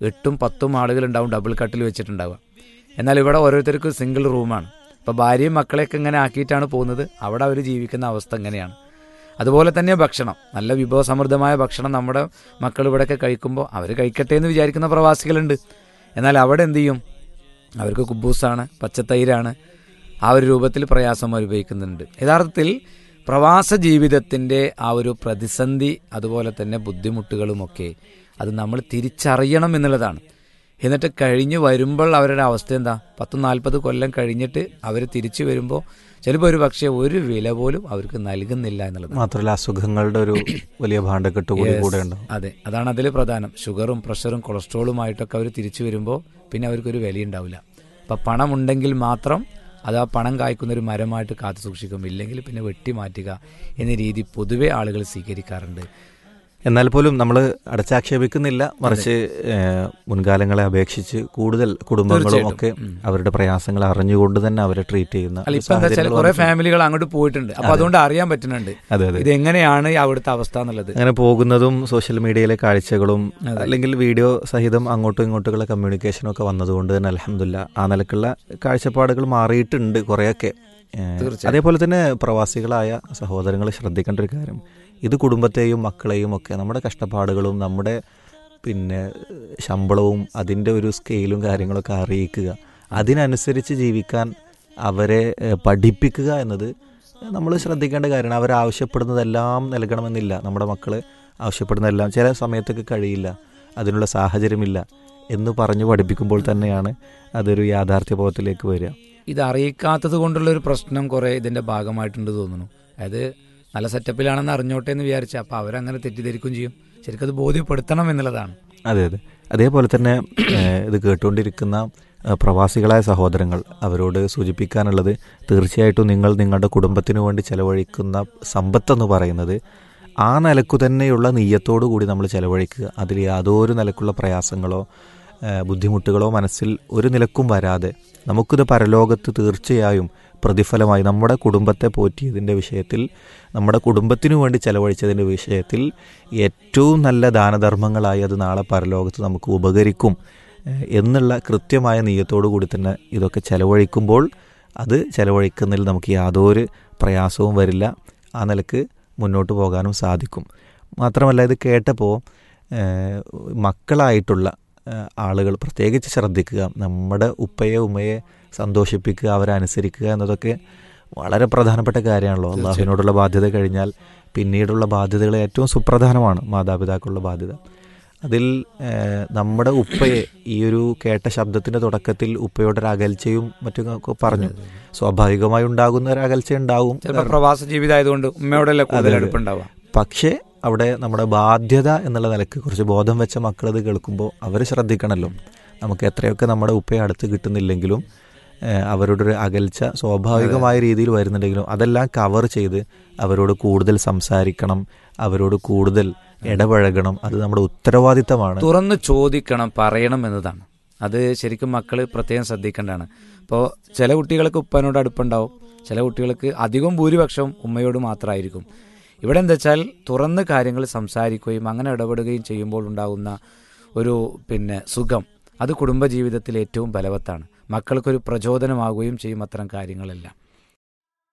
എട്ടും പത്തും ആളുകൾ ഉണ്ടാവും ഡബിൾ കട്ടിൽ വെച്ചിട്ടുണ്ടാവുക എന്നാൽ ഇവിടെ ഓരോരുത്തർക്കും സിംഗിൾ റൂമാണ് ഇപ്പോൾ ഭാര്യയും മക്കളെയൊക്കെ ഇങ്ങനെ ആക്കിയിട്ടാണ് പോകുന്നത് അവിടെ അവർ ജീവിക്കുന്ന അവസ്ഥ എങ്ങനെയാണ് അതുപോലെ തന്നെ ഭക്ഷണം നല്ല വിഭവസമൃദ്ധമായ ഭക്ഷണം നമ്മുടെ മക്കൾ ഇവിടെയൊക്കെ കഴിക്കുമ്പോൾ അവർ കഴിക്കട്ടെ എന്ന് വിചാരിക്കുന്ന പ്രവാസികളുണ്ട് എന്നാൽ അവിടെ എന്ത് ചെയ്യും അവർക്ക് കുബൂസാണ് പച്ചത്തൈരാണ് ആ ഒരു രൂപത്തിൽ പ്രയാസം അനുഭവിക്കുന്നുണ്ട് യഥാർത്ഥത്തിൽ പ്രവാസ ജീവിതത്തിൻ്റെ ആ ഒരു പ്രതിസന്ധി അതുപോലെ തന്നെ ബുദ്ധിമുട്ടുകളുമൊക്കെ അത് നമ്മൾ തിരിച്ചറിയണം എന്നുള്ളതാണ് എന്നിട്ട് കഴിഞ്ഞ് വരുമ്പോൾ അവരുടെ അവസ്ഥ എന്താ പത്ത് നാൽപ്പത് കൊല്ലം കഴിഞ്ഞിട്ട് അവർ തിരിച്ചു വരുമ്പോൾ ചിലപ്പോൾ ഒരു പക്ഷേ ഒരു വില പോലും അവർക്ക് നൽകുന്നില്ല എന്നുള്ളത് മാത്രമല്ല അസുഖങ്ങളുടെ ഒരു വലിയ ഭാണ്ഡക്കെട്ട് കൂടി Yes. കൂടെ ഉണ്ടാവും അതെ അതാണ് അതിൽ പ്രധാനം ഷുഗറും പ്രഷറും കൊളസ്ട്രോളുമായിട്ടൊക്കെ അവർ തിരിച്ചു വരുമ്പോൾ പിന്നെ അവർക്കൊരു വിലയുണ്ടാവില്ല അപ്പം പണം ഉണ്ടെങ്കിൽ മാത്രം അത് ആ പണം കായ്ക്കുന്ന ഒരു മരമായിട്ട് കാത്തു സൂക്ഷിക്കും ഇല്ലെങ്കിൽ പിന്നെ വെട്ടി മാറ്റുക എന്ന രീതി പൊതുവെ ആളുകൾ സ്വീകരിക്കാറുണ്ട് എന്നാൽ പോലും നമ്മൾ അടച്ചാക്ഷേപിക്കുന്നില്ല മറിച്ച് ഏഹ്, മുൻകാലങ്ങളെ അപേക്ഷിച്ച് കൂടുതൽ കുടുംബങ്ങളും ഒക്കെ അവരുടെ പ്രയാസങ്ങൾ അറിഞ്ഞുകൊണ്ട് തന്നെ അവരെ ട്രീറ്റ് ചെയ്യുന്ന അല്ല ഒരു ഇപ്പൊ എന്താ വെച്ചാൽ സാഹചര്യങ്ങൾ കുറെ വന്നിട്ടുണ്ട്. ഫാമിലികൾ അങ്ങോട്ട് പോയിട്ടുണ്ട് അപ്പൊ അതുകൊണ്ട് അറിയാൻ പറ്റുന്നുണ്ട് അതെ അതെ ഇത് എങ്ങനെയാണ് ഈ അവിടുത്തെ അവസ്ഥ എന്നുള്ളത് അങ്ങനെ പോകുന്നതും സോഷ്യൽ മീഡിയയിലെ കാഴ്ചകളും അല്ലെങ്കിൽ വീഡിയോ സഹിതം അങ്ങോട്ടും ഇങ്ങോട്ടുള്ള കമ്മ്യൂണിക്കേഷനും ഒക്കെ വന്നതുകൊണ്ട് തന്നെ അലഹമില്ല ആ നിലക്കുള്ള കാഴ്ചപ്പാടുകൾ മാറിയിട്ടുണ്ട് കുറേയൊക്കെ ഏഹ്, തീർച്ചയായും. അതേപോലെ തന്നെ പ്രവാസികളായ സഹോദരങ്ങൾ ശ്രദ്ധിക്കേണ്ട ഒരു കാര്യം ഇത് കുടുംബത്തെയും മക്കളെയും ഒക്കെ നമ്മുടെ കഷ്ടപ്പാടുകളും നമ്മുടെ പിന്നെ ശമ്പളവും അതിൻ്റെ ഒരു സ്കെയിലും കാര്യങ്ങളൊക്കെ അറിയിക്കുക അതിനനുസരിച്ച് ജീവിക്കാൻ അവരെ ഏഹ്, പഠിപ്പിക്കുക എന്നത് നമ്മൾ ശ്രദ്ധിക്കേണ്ട കാര്യമാണ് അവർ ആവശ്യപ്പെടുന്നതെല്ലാം നൽകണമെന്നില്ല നമ്മുടെ മക്കൾ ആവശ്യപ്പെടുന്നതെല്ലാം ചില സമയത്തൊക്കെ കഴിയില്ല അതിനുള്ള സാഹചര്യമില്ല എന്ന് പറഞ്ഞ് പഠിപ്പിക്കുമ്പോൾ തന്നെയാണ് അതൊരു യാഥാർത്ഥ്യബോധത്തിലേക്ക് വരിക ഇത് അറിയിക്കാത്തത് കൊണ്ടുള്ള ഒരു പ്രശ്നം കുറെ ഇതിന്റെ ഭാഗമായിട്ടുണ്ട് തോന്നുന്നു അതായത് നല്ല സെറ്റപ്പിലാണെന്ന് അറിഞ്ഞോട്ടെ എന്ന് വിചാരിച്ച അപ്പൊ അവരങ്ങനെ തെറ്റിദ്ധരിക്കും ചെയ്യും ശരിക്കും അത് ബോധ്യപ്പെടുത്തണം എന്നുള്ളതാണ് അതെ അതെ അതേപോലെ തന്നെ ഏഹ്, ഇത് കേട്ടുകൊണ്ടിരിക്കുന്ന ഏഹ്, പ്രവാസികളായ സഹോദരങ്ങൾ അവരോട് സൂചിപ്പിക്കാനുള്ളത് തീർച്ചയായിട്ടും നിങ്ങൾ നിങ്ങളുടെ കുടുംബത്തിനു വേണ്ടി ചെലവഴിക്കുന്ന സമ്പത്തെന്ന് പറയുന്നത് ആ നിലക്കു തന്നെയുള്ള നെയ്യത്തോടു കൂടി നമ്മൾ ചെലവഴിക്കുക അതിൽ യാതൊരു നിലക്കുള്ള പ്രയാസങ്ങളോ ഏഹ്, ബുദ്ധിമുട്ടുകളോ മനസ്സിൽ ഒരു നിലക്കും വരാതെ നമുക്കിത് പരലോകത്ത് തീർച്ചയായും പ്രതിഫലമായി നമ്മുടെ കുടുംബത്തെ പോറ്റിയതിൻ്റെ വിഷയത്തിൽ നമ്മുടെ കുടുംബത്തിനു വേണ്ടി ചെലവഴിച്ചതിൻ്റെ വിഷയത്തിൽ ഏറ്റവും നല്ല ദാനധർമ്മങ്ങളായി അത് നാളെ പരലോകത്ത് നമുക്ക് ഉപകരിക്കും ഏഹ്, എന്നുള്ള കൃത്യമായ നീയത്തോടു കൂടി തന്നെ ഇതൊക്കെ ചെലവഴിക്കുമ്പോൾ അത് ചെലവഴിക്കുന്നതിൽ നമുക്ക് യാതൊരു പ്രയാസവും വരില്ല ആ നിലക്ക് മുന്നോട്ട് പോകാനും സാധിക്കും മാത്രമല്ല ഇത് കേട്ടപ്പോൾ ഏഹ്, മക്കളായിട്ടുള്ള ഏഹ്, ആളുകൾ പ്രത്യേകിച്ച് ശ്രദ്ധിക്കുക നമ്മുടെ ഉപ്പയെ ഉമ്മയെ സന്തോഷിപ്പിക്കുക അവരെ അനുസരിക്കുക എന്നതൊക്കെ വളരെ പ്രധാനപ്പെട്ട കാര്യമാണല്ലോ അള്ളാഹുവിനോടുള്ള ബാധ്യത കഴിഞ്ഞാൽ പിന്നീടുള്ള ബാധ്യതകൾ ഏറ്റവും സുപ്രധാനമാണ് മാതാപിതാക്കളുടെ ബാധ്യത അതിൽ ഏഹ്, നമ്മുടെ ഉപ്പയെ ഈ ഒരു കേട്ട ശബ്ദത്തിന്റെ തുടക്കത്തിൽ ഉപ്പയോടൊരു അകൽച്ചയും മറ്റും ഒക്കെ പറഞ്ഞു സ്വാഭാവികമായി ഉണ്ടാകുന്ന ഒരു അകൽച്ച ഉണ്ടാവും ചിലപ്പോൾ പ്രവാസ ജീവിതമായതുകൊണ്ട് ഉമ്മയോടല്ലേ കൂടുതൽ അതെ, അതെ. അടുപ്പുണ്ടാവുക പക്ഷേ അവിടെ നമ്മുടെ ബാധ്യത എന്നുള്ള നിലക്ക് കുറച്ച് ബോധം വെച്ച മക്കൾ ഇത് കേൾക്കുമ്പോൾ അവർ ശ്രദ്ധിക്കണമല്ലോ നമുക്ക് എത്രയൊക്കെ നമ്മുടെ ഉപ്പയെ അടുത്ത് കിട്ടുന്നില്ലെങ്കിലും ഏഹ്, അവരുടെ ഒരു അകൽച്ച സ്വാഭാവികമായ രീതിയിൽ വരുന്നുണ്ടെങ്കിലും അതെല്ലാം കവർ ചെയ്ത് അവരോട് കൂടുതൽ സംസാരിക്കണം അവരോട് കൂടുതൽ ഇടപഴകണം അത് നമ്മുടെ ഉത്തരവാദിത്തമാണ് തുറന്ന് ചോദിക്കണം പറയണം എന്നതാണ് അത് ശരിക്കും മക്കൾ പ്രത്യേകം ശ്രദ്ധിക്കേണ്ടതാണ് ഇപ്പോൾ ചില കുട്ടികൾക്ക് ഉപ്പനോട് അടുപ്പുണ്ടാവും ചില കുട്ടികൾക്ക് അധികം ഭൂരിപക്ഷവും ഉമ്മയോട് മാത്രമായിരിക്കും ഇവിടെ എന്താ വെച്ചാൽ തുറന്ന് കാര്യങ്ങൾ സംസാരിക്കുകയും അങ്ങനെ ഇടപെടുകയും ചെയ്യുമ്പോൾ ഉണ്ടാകുന്ന ഒരു പിന്നെ സുഖം അത് കുടുംബജീവിതത്തിൽ ഏറ്റവും ബലവത്താണ് മക്കൾക്കൊരു പ്രചോദനമാവുകയും ചെയ്യും അത്തരം കാര്യങ്ങളെല്ലാം